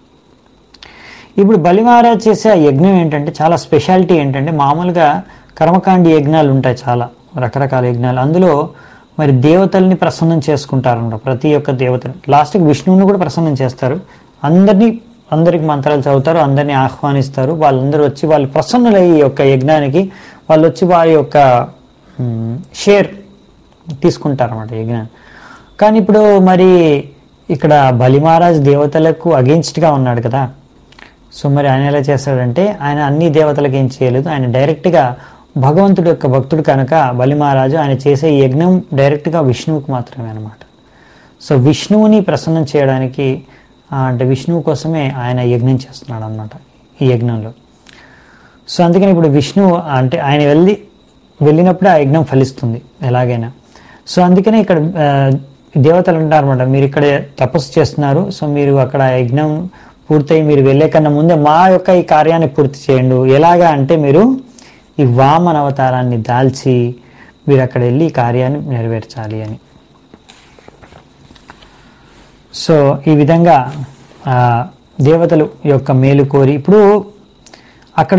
Speaker 1: ఇప్పుడు బలి మహారాజ్ చేసే ఆ యజ్ఞం ఏంటంటే చాలా స్పెషాలిటీ ఏంటంటే మామూలుగా కర్మకాండి యజ్ఞాలు ఉంటాయి చాలా రకరకాల యజ్ఞాలు అందులో మరి దేవతల్ని ప్రసన్నం చేసుకుంటారన్నమాట ప్రతి ఒక్క దేవతను లాస్ట్కి విష్ణువుని కూడా ప్రసన్నం చేస్తారు అందరినీ అందరికి మంత్రాలు చదువుతారు అందరినీ ఆహ్వానిస్తారు వాళ్ళందరూ వచ్చి వాళ్ళు ప్రసన్నులయ్యి ఈ యొక్క యజ్ఞానికి వాళ్ళు వచ్చి వారి యొక్క మ్, షేర్ తీసుకుంటారన్నమాట యజ్ఞాన్ని కానీ ఇప్పుడు మరి ఇక్కడ బలి మహారాజ్ దేవతలకు అగెన్స్ట్గా ఉన్నాడు కదా సో మరి ఆయన ఎలా చేస్తాడంటే ఆయన అన్ని దేవతలకు ఏం చేయలేదు ఆయన డైరెక్ట్గా భగవంతుడి యొక్క భక్తుడు కనుక బలి మహారాజు ఆయన చేసే ఈ యజ్ఞం డైరెక్ట్గా విష్ణువుకి మాత్రమే అనమాట సో విష్ణువుని ప్రసన్నం చేయడానికి ఆ, అంటే విష్ణువు కోసమే ఆయన యజ్ఞం చేస్తున్నాడు అనమాట ఈ యజ్ఞంలో సో అందుకని ఇప్పుడు విష్ణువు అంటే ఆయన వెళ్ళి వెళ్ళినప్పుడే ఆ యజ్ఞం ఫలిస్తుంది ఎలాగైనా సో అందుకనే ఇక్కడ ఆ, దేవతలు అంటారన్నమాట మీరు ఇక్కడ తపస్సు చేస్తున్నారు సో మీరు అక్కడ ఆ యజ్ఞం పూర్తయి మీరు వెళ్ళే కన్నా ముందే మా యొక్క ఈ కార్యాన్ని పూర్తి చేయండి ఎలాగా అంటే మీరు ఈ వామన అవతారాన్ని దాల్చి మీరు అక్కడ వెళ్ళి ఈ కార్యాన్ని నెరవేర్చాలి అని సో ఈ విధంగా ఆ, దేవతలు యొక్క మేలు కోరి ఇప్పుడు అక్కడ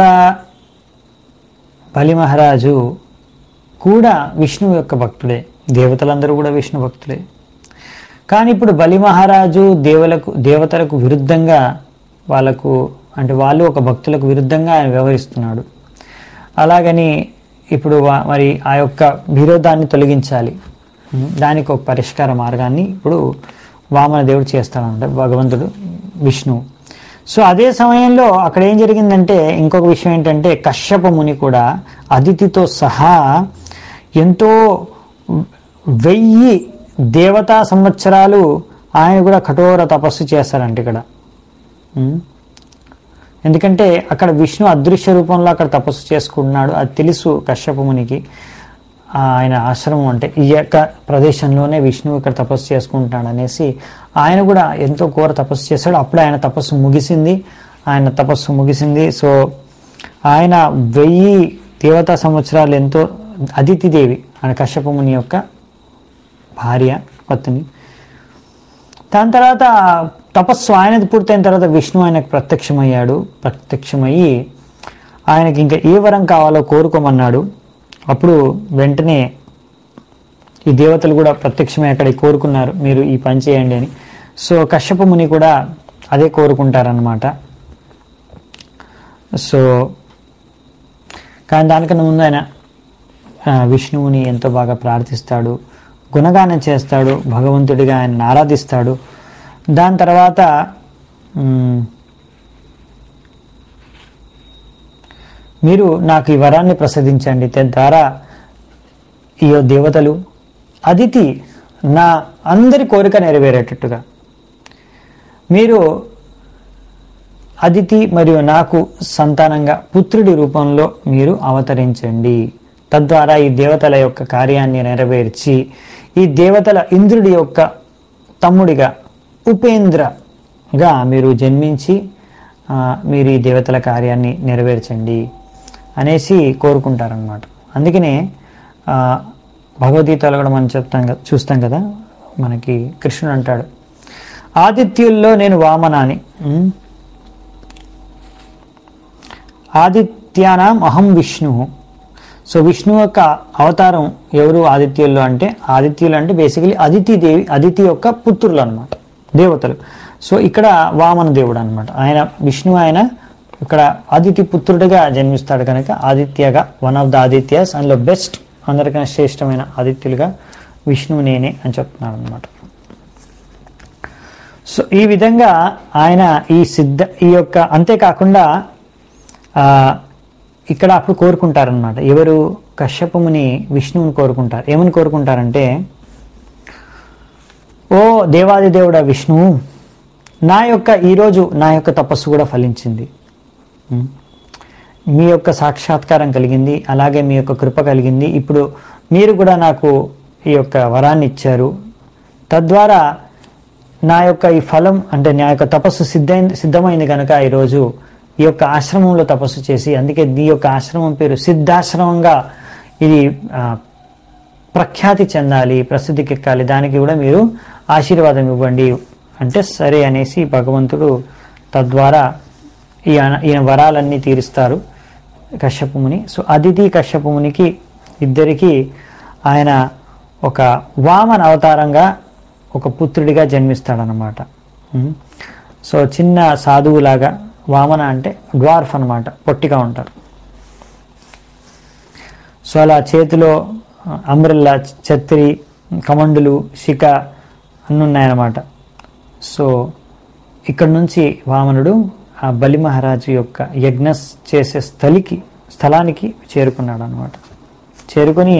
Speaker 1: బలి మహారాజు కూడా విష్ణువు యొక్క భక్తుడే దేవతలందరూ కూడా విష్ణు భక్తులే కానీ ఇప్పుడు బలి మహారాజు దేవులకు దేవతలకు విరుద్ధంగా వాళ్ళకు అంటే వాళ్ళు ఒక భక్తులకు విరుద్ధంగా ఆయన వ్యవహరిస్తున్నాడు అలాగని ఇప్పుడు వా- మరి ఆ యొక్క విరోధాన్ని తొలగించాలి ఉం, దానికి ఒక పరిష్కార మార్గాన్ని ఇప్పుడు వామన దేవుడు చేస్తాడంట భగవంతుడు విష్ణువు సో అదే సమయంలో అక్కడ ఏం జరిగిందంటే ఇంకొక విషయం ఏంటంటే కశ్యప ముని కూడా అదితితో సహా ఎంతో వెయ్యి దేవతా సంవత్సరాలు ఆయన కూడా కఠోర తపస్సు చేస్తారంట ఇక్కడ ఉం? ఎందుకంటే అక్కడ విష్ణు అదృశ్య రూపంలో అక్కడ తపస్సు చేసుకుంటున్నాడు అది తెలుసు కశ్యప మునికి ఆ ఆయన ఆశ్రమం అంటే ఈ యొక్క ప్రదేశంలోనే విష్ణువు ఇక్కడ తపస్సు చేసుకుంటున్నాడు అనేసి ఆయన కూడా ఎంతో ఘోర తపస్సు చేశాడు అప్పుడు ఆయన తపస్సు ముగిసింది ఆయన తపస్సు ముగిసింది సో ఆయన వెయ్యి దేవతా సంవత్సరాలు ఎంతో అదితిదేవి ఆయన కశ్యప ముని యొక్క భార్య పత్ని దాని తర్వాత తపస్సు ఆయనది పూర్తయిన తర్వాత విష్ణు ఆయనకు ప్రత్యక్షమయ్యాడు ప్రత్యక్షమయ్యి ఆయనకి ఇంకా ఏ వరం కావాలో కోరుకోమన్నాడు అప్పుడు వెంటనే ఈ దేవతలు కూడా ప్రత్యక్షమై అక్కడ కోరుకున్నారు మీరు ఈ పని చేయండి అని సో కశ్యప ముని కూడా అదే కోరుకుంటారనమాట సో కానీ దానికన్నా ముందు ఆయన ఆ, విష్ణువుని ఎంతో బాగా ప్రార్థిస్తాడు గుణగానం చేస్తాడు భగవంతుడిగా ఆయన ఆరాధిస్తాడు దాని తర్వాత మ్, మీరు నాకు ఈ వరాన్ని ప్రసాదించండి తద్వారా ఈ దేవతలు అదితి నా అందరి కోరిక నెరవేరేటట్టుగా మీరు అదితి మరియు నాకు సంతానంగా పుత్రుడి రూపంలో మీరు అవతరించండి తద్వారా ఈ దేవతల యొక్క కార్యాన్ని నెరవేర్చి ఈ దేవతల ఇంద్రుడి యొక్క తమ్ముడిగా ఉపేంద్రగా మీరు జన్మించి ఆ, మీరు ఈ దేవతల కార్యాన్ని నెరవేర్చండి అనేసి కోరుకుంటారనమాట అందుకనే ఆ, భగవద్గీతలో కూడా మనం చెప్తాం కదా చూస్తాం కదా మనకి కృష్ణుడు అంటాడు ఆదిత్యుల్లో నేను వామనాని ఉమ్. ఆదిత్యానాం అహం విష్ణు సో విష్ణు యొక్క అవతారం ఎవరు ఆదిత్యుల్లో అంటే ఆదిత్యులు అంటే బేసికలీ అదితి దేవి అదితి యొక్క పుత్రులు అనమాట దేవతలు సో ఇక్కడ వామన దేవుడు అనమాట ఆయన విష్ణు ఆయన ఇక్కడ ఆదిత్య పుత్రుడిగా జన్మిస్తాడు కనుక ఆదిత్యగా వన్ ఆఫ్ ద ఆదిత్యస్ అందులో బెస్ట్ అందరికన్నా శ్రేష్టమైన ఆదిత్యులుగా విష్ణువు నేనే అని చెప్తున్నాడు అనమాట సో ఈ విధంగా ఆయన ఈ సిద్ధ ఈ యొక్క అంతేకాకుండా ఆ, ఇక్కడ అప్పుడు కోరుకుంటారనమాట ఎవరు కశ్యపముని విష్ణువుని కోరుకుంటారు ఏమని కోరుకుంటారంటే ఓ దేవాది దేవుడ విష్ణువు నా యొక్క ఈరోజు నా యొక్క తపస్సు కూడా ఫలించింది ఉం. మీ యొక్క సాక్షాత్కారం కలిగింది అలాగే మీ యొక్క కృప కలిగింది ఇప్పుడు మీరు కూడా నాకు ఈ యొక్క వరాన్ని ఇచ్చారు తద్వారా నా యొక్క ఈ ఫలం అంటే నా యొక్క తపస్సు సిద్ధైంది సిద్ధమైంది కనుక ఈరోజు ఈ యొక్క ఆశ్రమంలో తపస్సు చేసి అందుకే ఈ యొక్క ఆశ్రమం పేరు సిద్ధాశ్రమంగా ఇది ఆ, ప్రఖ్యాతి చెందాలి ప్రసిద్ధికి ఎక్కాలి దానికి కూడా మీరు ఆశీర్వాదం ఇవ్వండి అంటే సరే అనేసి భగవంతుడు తద్వారా ఈ అన- ఈయన వరాలన్నీ తీరుస్తారు కశ్యపముని సో అదితి కశ్యపమునికి ఇద్దరికి ఆయన ఒక వామన అవతారంగా ఒక పుత్రుడిగా జన్మిస్తాడనమాట ఉం. సో చిన్న సాధువులాగా వామన అంటే డ్వార్ఫ్ అన్నమాట పొట్టిగా ఉంటారు సో అలా చేతిలో అంబ్రెల్లా ఛత్రి కమండులు శిఖ అన్నీ ఉన్నాయన్నమాట సో ఇక్కడ నుంచి వామనుడు ఆ బలి మహారాజు యొక్క యజ్ఞ చేసే స్థలికి స్థలానికి చేరుకున్నాడు అనమాట చేరుకొని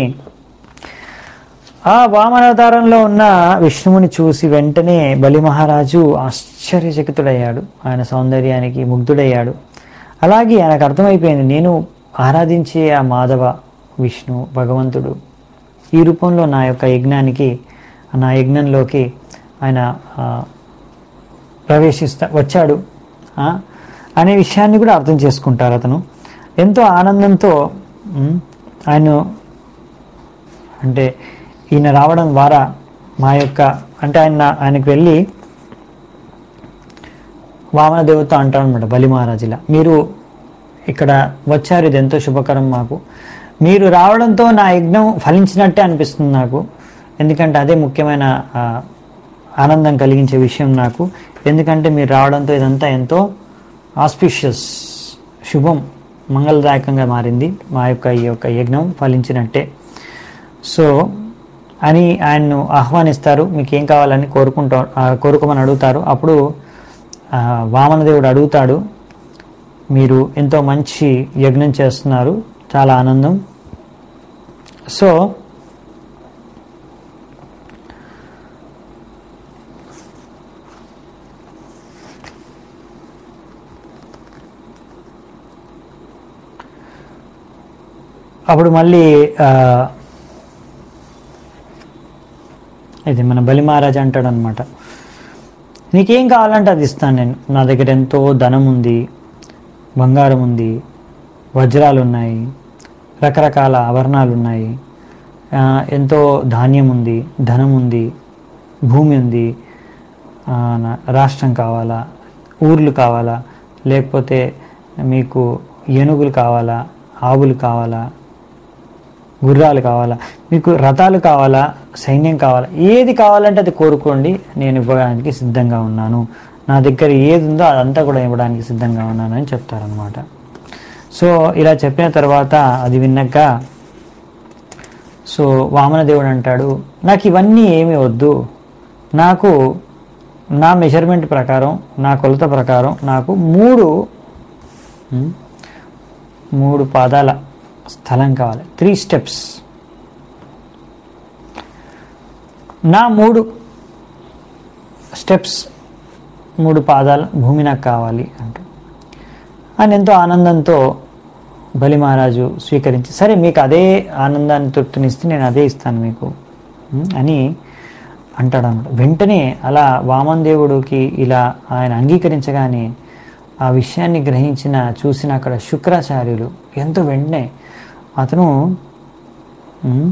Speaker 1: ఆ వామనావతారంలో ఉన్న విష్ణువుని చూసి వెంటనే బలి మహారాజు ఆశ్చర్యచకితుడయ్యాడు ఆయన సౌందర్యానికి ముగ్ధుడయ్యాడు అలాగే ఆయనకు అర్థమైపోయింది నేను ఆరాధించే ఆ మాధవ విష్ణు భగవంతుడు ఈ రూపంలో నా యొక్క యజ్ఞానికి నా యజ్ఞంలోకి ఆయన ఆ, ప్రవేశిస్తా వచ్చాడు ఆ, అనే విషయాన్ని కూడా అర్థం చేసుకుంటారు అతను ఎంతో ఆనందంతో ఉమ్, ఆయన అంటే ఈయన రావడం ద్వారా మా యొక్క అంటే ఆయన ఆయనకు వెళ్ళి వామన దేవత అంటాడు అనమాట బలి మహారాజులా మీరు ఇక్కడ వచ్చారు ఇది ఎంతో శుభకరం మాకు మీరు రావడంతో నా యజ్ఞం ఫలించినట్టే అనిపిస్తుంది నాకు ఎందుకంటే అదే ముఖ్యమైన ఆ, ఆనందం కలిగించే విషయం నాకు ఎందుకంటే మీరు రావడంతో ఇదంతా ఎంతో ఆస్పిషియస్ శుభం మంగళదాయకంగా మారింది మా యొక్క ఈ యొక్క యజ్ఞం ఫలించినట్టే సో అని ఆయన్ను ఆహ్వానిస్తారు మీకు ఏం కావాలని కోరుకుంటా ఆ, కోరుకోమని అడుగుతారు అప్పుడు ఆ, వామనదేవుడు అడుగుతాడు మీరు ఎంతో మంచి యజ్ఞం చేస్తున్నారు చాలా ఆనందం సో అప్పుడు మళ్ళీ ఆ, ఇది మన బలి మహారాజు అంటాడు అనమాట నీకేం కావాలంటే అది ఇస్తాను నేను నా దగ్గర ఎంతో ధనం ఉంది బంగారం ఉంది వజ్రాలు ఉన్నాయి రకరకాల ఆభరణాలు ఉన్నాయి ఆ, ఎంతో ధాన్యం ఉంది ధనం ఉంది భూమి ఉంది ఆ, నా- రాష్ట్రం కావాలా ఊర్లు కావాలా లేకపోతే మీకు ఏనుగులు కావాలా ఆవులు కావాలా గుర్రాలు కావాలా మీకు రథాలు కావాలా సైన్యం కావాలా ఏది కావాలంటే అది కోరుకోండి నేను ఇవ్వడానికి సిద్ధంగా ఉన్నాను నా దగ్గర ఏది ఉందో అదంతా కూడా ఇవ్వడానికి సిద్ధంగా ఉన్నాను అని చెప్తారనమాట సో ఇలా చెప్పిన తర్వాత అది విన్నాక సో వామనదేవుడు అంటాడు నాకు ఇవన్నీ ఏమీ వద్దు నాకు నా మెజర్మెంట్ ప్రకారం నా కొలత ప్రకారం నాకు మూడు ఉమ్, మూడు పాదాల స్థలం కావాలి త్రీ స్టెప్స్ నా మూడు స్టెప్స్ మూడు పాదాల భూమి నాకు కావాలి అంట ఆయన ఎంతో ఆనందంతో బలి మహారాజు స్వీకరించి సరే మీకు అదే ఆనందాన్ని తృప్తినిస్తే నేను అదే ఇస్తాను మీకు ఉమ్, అని అంటాడు అనమాట వెంటనే అలా వామన్ దేవుడికి ఇలా ఆయన అంగీకరించగానే ఆ విషయాన్ని గ్రహించిన చూసిన అక్కడ శుక్రాచార్యులు ఎంతో వెంటనే అతను ఉమ్,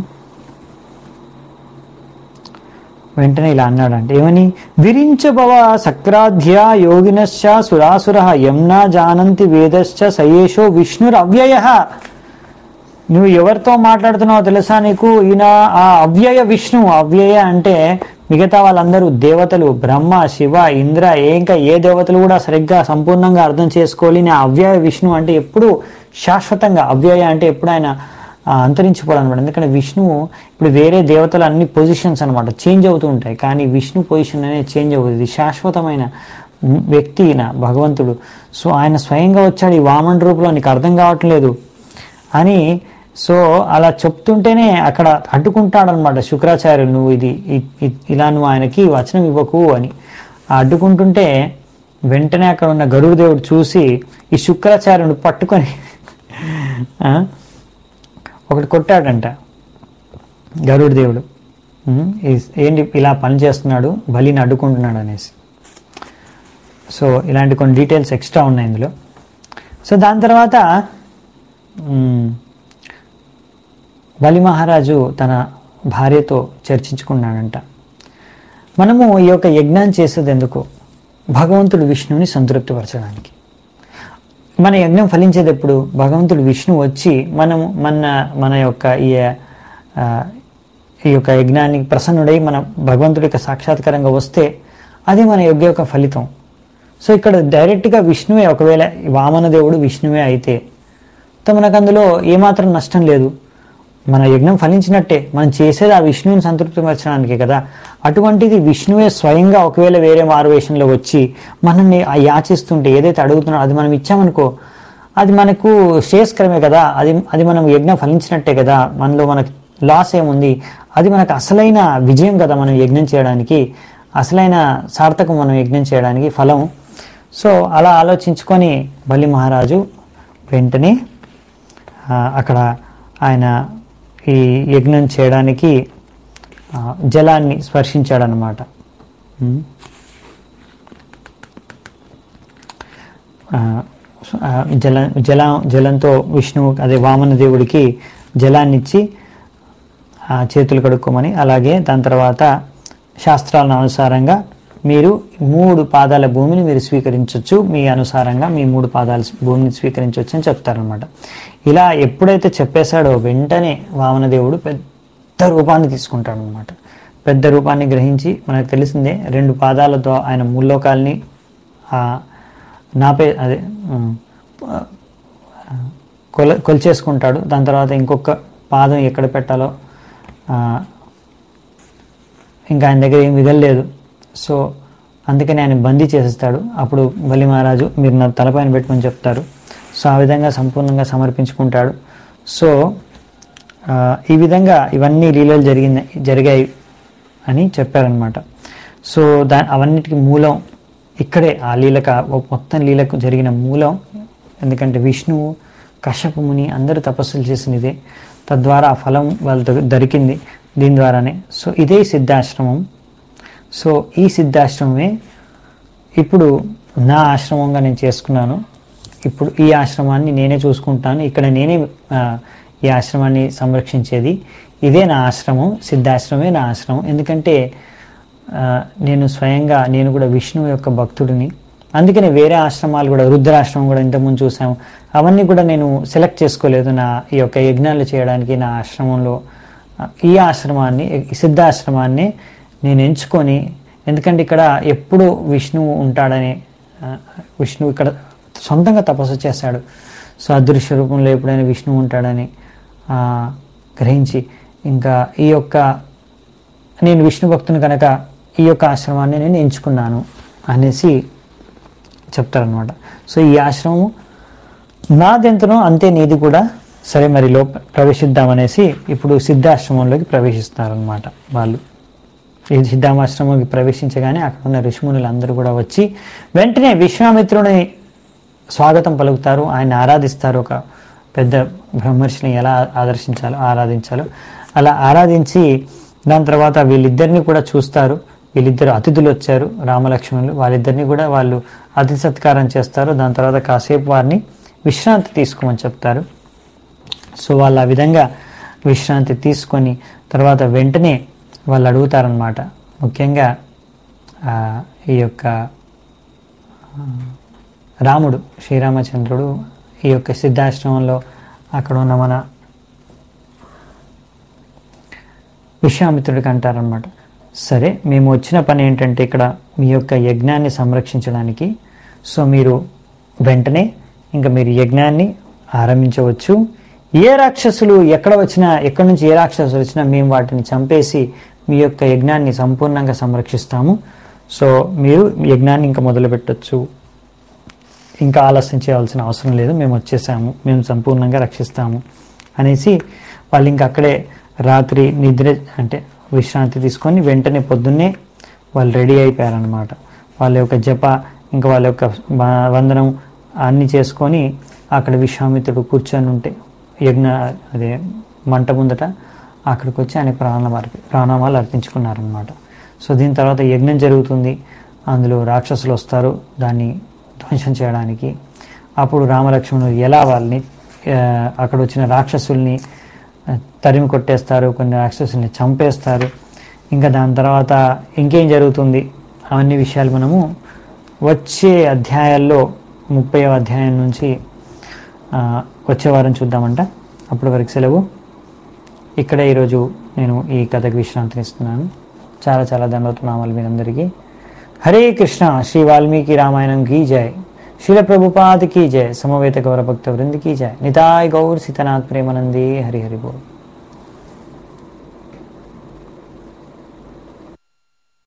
Speaker 1: వెంటనే ఇలా అన్నాడంటే ఏమని విరించభవ సక్రాధ్య యోగినశ్చ సురాసుర యమ్నా జానంతి వేదశ్చ సయేషో విష్ణురవ్యయ నువ్వు ఎవరితో మాట్లాడుతున్నావో తెలుసా నీకు ఈయన ఆ అవ్యయ విష్ణు అవ్యయ అంటే మిగతా వాళ్ళందరూ దేవతలు బ్రహ్మ శివ ఇంద్ర ఏ ఇంకా ఏ దేవతలు కూడా సరిగ్గా సంపూర్ణంగా అర్థం చేసుకోలేని ఆ అవ్యయ విష్ణు అంటే ఎప్పుడు శాశ్వతంగా అవ్యయ అంటే ఎప్పుడు ఆయన ఆ, అంతరించిపోవడం అనమాట ఎందుకంటే విష్ణువు ఇప్పుడు వేరే దేవతలు అన్ని పొజిషన్స్ అనమాట చేంజ్ అవుతూ ఉంటాయి కానీ విష్ణు పొజిషన్ అనేది చేంజ్ అవుతుంది శాశ్వతమైన వ్యక్తి ఈయన భగవంతుడు సో ఆయన స్వయంగా వచ్చాడు ఈ వామన రూపంలో నీకు అర్థం కావట్లేదు అని సో అలా చెప్తుంటేనే అక్కడ అడ్డుకుంటాడనమాట శుక్రాచార్యులు నువ్వు ఇది ఇ- ఇ- ఇలా నువ్వు ఆయనకి వచనం ఇవ్వకు అని ఆ అడ్డుకుంటుంటే వెంటనే అక్కడ ఉన్న గరుడదేవుడు చూసి ఈ శుక్రాచార్యుని పట్టుకొని ఆ, ఒకటి కొట్టాడంట గరుడు దేవుడు ఉమ్, ఈ- ఏంటి ఇలా పని చేస్తున్నాడు బలిని అడ్డుకుంటున్నాడు అనేసి సో ఇలాంటి కొన్ని డీటెయిల్స్ ఎక్స్ట్రా ఉన్నాయి ఇందులో సో దాని తర్వాత ఉమ్, బలి మహారాజు తన భార్యతో చర్చించుకున్నాడంట మనము ఈ యొక్క యజ్ఞం చేసేది ఎందుకు భగవంతుడు విష్ణువుని సంతృప్తిపరచడానికి మన యజ్ఞం ఫలించేది ఎప్పుడు భగవంతుడు విష్ణు వచ్చి మనము మన మన యొక్క ఈ ఆ, ఈ యొక్క యజ్ఞానికి ప్రసన్నుడై మన భగవంతుడి యొక్క సాక్షాత్కారంగా వస్తే అది మన యజ్ఞ యొక్క ఫలితం సో ఇక్కడ డైరెక్ట్గా విష్ణువే ఒకవేళ వామన దేవుడు విష్ణువే అయితే సో మనకు అందులో ఏమాత్రం నష్టం లేదు మన యజ్ఞం ఫలించినట్టే మనం చేసేది ఆ విష్ణువుని సంతృప్తిపరచడానికే కదా అటువంటిది విష్ణువే స్వయంగా ఒకవేళ వేరే మారువేషంలో వచ్చి మనల్ని ఆ యాచిస్తుంటే ఏదైతే అడుగుతున్నాడో అది మనం ఇచ్చామనుకో అది మనకు శ్రేయస్కరమే కదా అది అది మనం యజ్ఞం ఫలించినట్టే కదా మనలో మనకు లాస్ ఏముంది అది మనకు అసలైన విజయం కదా మనం యజ్ఞం చేయడానికి అసలైన సార్థకం మనం యజ్ఞం చేయడానికి ఫలం సో అలా ఆలోచించుకొని బలి మహారాజు వెంటనే ఆ, అక్కడ ఆయన ఈ యజ్ఞం చేయడానికి ఆ, జలాన్ని స్పర్శించాడనమాట ఉమ్. ఆ, ఆ, జల జల జలంతో విష్ణువు అదే వామన దేవుడికి జలాన్ని ఇచ్చి ఆ, చేతులు కడుక్కోమని అలాగే దాని తర్వాత శాస్త్రాల అనుసారంగా మీరు మూడు పాదాల భూమిని మీరు స్వీకరించవచ్చు మీ అనుసారంగా మీ మూడు పాదాల భూమిని స్వీకరించవచ్చు అని చెప్తారనమాట ఇలా ఎప్పుడైతే చెప్పేశాడో వెంటనే వామనదేవుడు పెద్ద రూపాన్ని తీసుకుంటాడు అనమాట పెద్ద రూపాన్ని గ్రహించి మనకు తెలిసిందే రెండు పాదాలతో ఆయన ముల్లోకాల్ని ఆ, నాపే అదే ఉమ్, కొల కొలిచేసుకుంటాడు దాని తర్వాత ఇంకొక పాదం ఎక్కడ పెట్టాలో ఆ, ఇంకా ఆయన దగ్గర ఏం మిగలలేదు సో అందుకని ఆయన బందీ చేసేస్తాడు అప్పుడు బలి మహారాజు మీరు నా తలపైన పెట్టుకొని చెప్తారు సో ఆ విధంగా సంపూర్ణంగా సమర్పించుకుంటాడు సో ఆ, ఈ విధంగా ఇవన్నీ లీలలు జరిగింది జరిగాయి అని చెప్పారనమాట సో దా అవన్నిటికీ మూలం ఇక్కడే ఆ లీలక మొత్తం లీలకు జరిగిన మూలం ఎందుకంటే విష్ణువు కశ్యప ముని అందరూ తపస్సులు చేసినదే తద్వారా ఆ ఫలం వాళ్ళతో దొరికింది దీని ద్వారానే సో ఇదే సిద్ధాశ్రమం సో ఈ సిద్ధాశ్రమమే ఇప్పుడు నా ఆశ్రమంగా నేను చేసుకున్నాను ఇప్పుడు ఈ ఆశ్రమాన్ని నేనే చూసుకుంటాను ఇక్కడ నేనే ఆ, ఈ ఆశ్రమాన్ని సంరక్షించేది ఇదే నా ఆశ్రమం సిద్ధాశ్రమే నా ఆశ్రమం ఎందుకంటే ఆ, నేను స్వయంగా నేను కూడా విష్ణువు యొక్క భక్తుడిని అందుకనే వేరే ఆశ్రమాలు కూడా రుద్రాశ్రమం కూడా ఇంతకుముందు చూసాము అవన్నీ కూడా నేను సెలెక్ట్ చేసుకోలేదు నా ఈ యొక్క యజ్ఞాలు చేయడానికి నా ఆశ్రమంలో ఆ, ఈ ఆశ్రమాన్ని ఈ సిద్ధాశ్రమాన్ని నేను ఎంచుకొని ఎందుకంటే ఇక్కడ ఎప్పుడు విష్ణువు ఉంటాడని ఆ, విష్ణువు ఇక్కడ సొంతంగా తపస్సు చేశాడు సో అదృశ్య రూపంలో ఎప్పుడైనా విష్ణువు ఉంటాడని ఆ, గ్రహించి ఇంకా ఈ యొక్క నేను విష్ణు భక్తుని కనుక ఈ యొక్క ఆశ్రమాన్ని నేను ఎంచుకున్నాను అనేసి చెప్తారనమాట సో ఈ ఆశ్రమం నాదెంతనో అంతే నీది కూడా సరే మరి లో ప్రవేశిద్దామనేసి ఇప్పుడు సిద్ధాశ్రమంలోకి ప్రవేశిస్తారనమాట వాళ్ళు ఈ సిద్ధామాశ్రమంకి ప్రవేశించగానే అక్కడ ఉన్న ఋషిమునులు అందరూ కూడా వచ్చి వెంటనే విశ్వామిత్రుని స్వాగతం పలుకుతారు ఆయన ఆరాధిస్తారు ఒక పెద్ద బ్రహ్మర్షిని ఎలా ఆదర్శించాలో ఆరాధించాలో అలా ఆరాధించి దాని తర్వాత వీళ్ళిద్దరిని కూడా చూస్తారు వీళ్ళిద్దరు అతిథులు వచ్చారు రామలక్ష్మణులు వాళ్ళిద్దరిని కూడా వాళ్ళు అతిథి సత్కారం చేస్తారు దాని తర్వాత కాసేపు వారిని విశ్రాంతి తీసుకోమని చెప్తారు సో వాళ్ళు ఆ విధంగా విశ్రాంతి తీసుకొని తర్వాత వెంటనే వాళ్ళు అడుగుతారనమాట ముఖ్యంగా ఆ, ఈ యొక్క ఆ, రాముడు శ్రీరామచంద్రుడు ఈ యొక్క సిద్ధాశ్రమంలో అక్కడ ఉన్న మన విశ్వామిత్రుడికి అంటారనమాట సరే మేము వచ్చిన పని ఏంటంటే ఇక్కడ మీ యొక్క యజ్ఞాన్ని సంరక్షించడానికి సో మీరు వెంటనే ఇంకా మీరు యజ్ఞాన్ని ఆరంభించవచ్చు ఏ రాక్షసులు ఎక్కడ వచ్చినా ఎక్కడి నుంచి ఏ రాక్షసులు వచ్చినా మేము వాటిని చంపేసి మీ యొక్క యజ్ఞాన్ని సంపూర్ణంగా సంరక్షిస్తాము సో మీరు యజ్ఞాన్ని ఇంకా మొదలు పెట్టచ్చు ఇంకా ఆలస్యం చేయాల్సిన అవసరం లేదు మేము వచ్చేసాము మేము సంపూర్ణంగా రక్షిస్తాము అనేసి వాళ్ళు ఇంకా అక్కడే రాత్రి నిద్ర అంటే విశ్రాంతి తీసుకొని వెంటనే పొద్దున్నే వాళ్ళు రెడీ అయిపోయారనమాట వాళ్ళ యొక్క జప ఇంకా వాళ్ళ యొక్క వ- వందనం అన్నీ చేసుకొని అక్కడ విశ్వామిత్రుడు కూర్చొని ఉంటే యజ్ఞ అదే మంట ముందట అక్కడికి వచ్చి ఆయన ప్రాణాలు అర్పి ప్రాణామాలు అర్పించుకున్నారనమాట సో దీని తర్వాత యజ్ఞం జరుగుతుంది అందులో రాక్షసులు వస్తారు దాన్ని ధ్వంసం చేయడానికి అప్పుడు రామలక్ష్మణుడు ఎలా వాళ్ళని ఆ, అక్కడ వచ్చిన రాక్షసుల్ని ఆ, తరిమి కొట్టేస్తారు కొన్ని రాక్షసుల్ని చంపేస్తారు ఇంకా దాని తర్వాత ఇంకేం జరుగుతుంది అవన్నీ విషయాలు మనము వచ్చే అధ్యాయాల్లో ముప్పై అధ్యాయం నుంచి ఆ, వచ్చే వారం చూద్దామంట అప్పటి వరకు సెలవు ఇక్కడే ఈరోజు నేను ఈ కథకు విశ్రాంతిని ఇస్తున్నాను చాలా చాలా ధన్యవాదాలు మీరందరికీ హరే కృష్ణ శ్రీ వాల్మీకి రామాయణం కీ జయ శిల ప్రభుపాద్ కీ జయ సమవేత గౌర భక్త వృంద్ కీ జయ నితాయ్ గౌర్ సీతనాథ్ ప్రేమానందే హరి హరి బోల్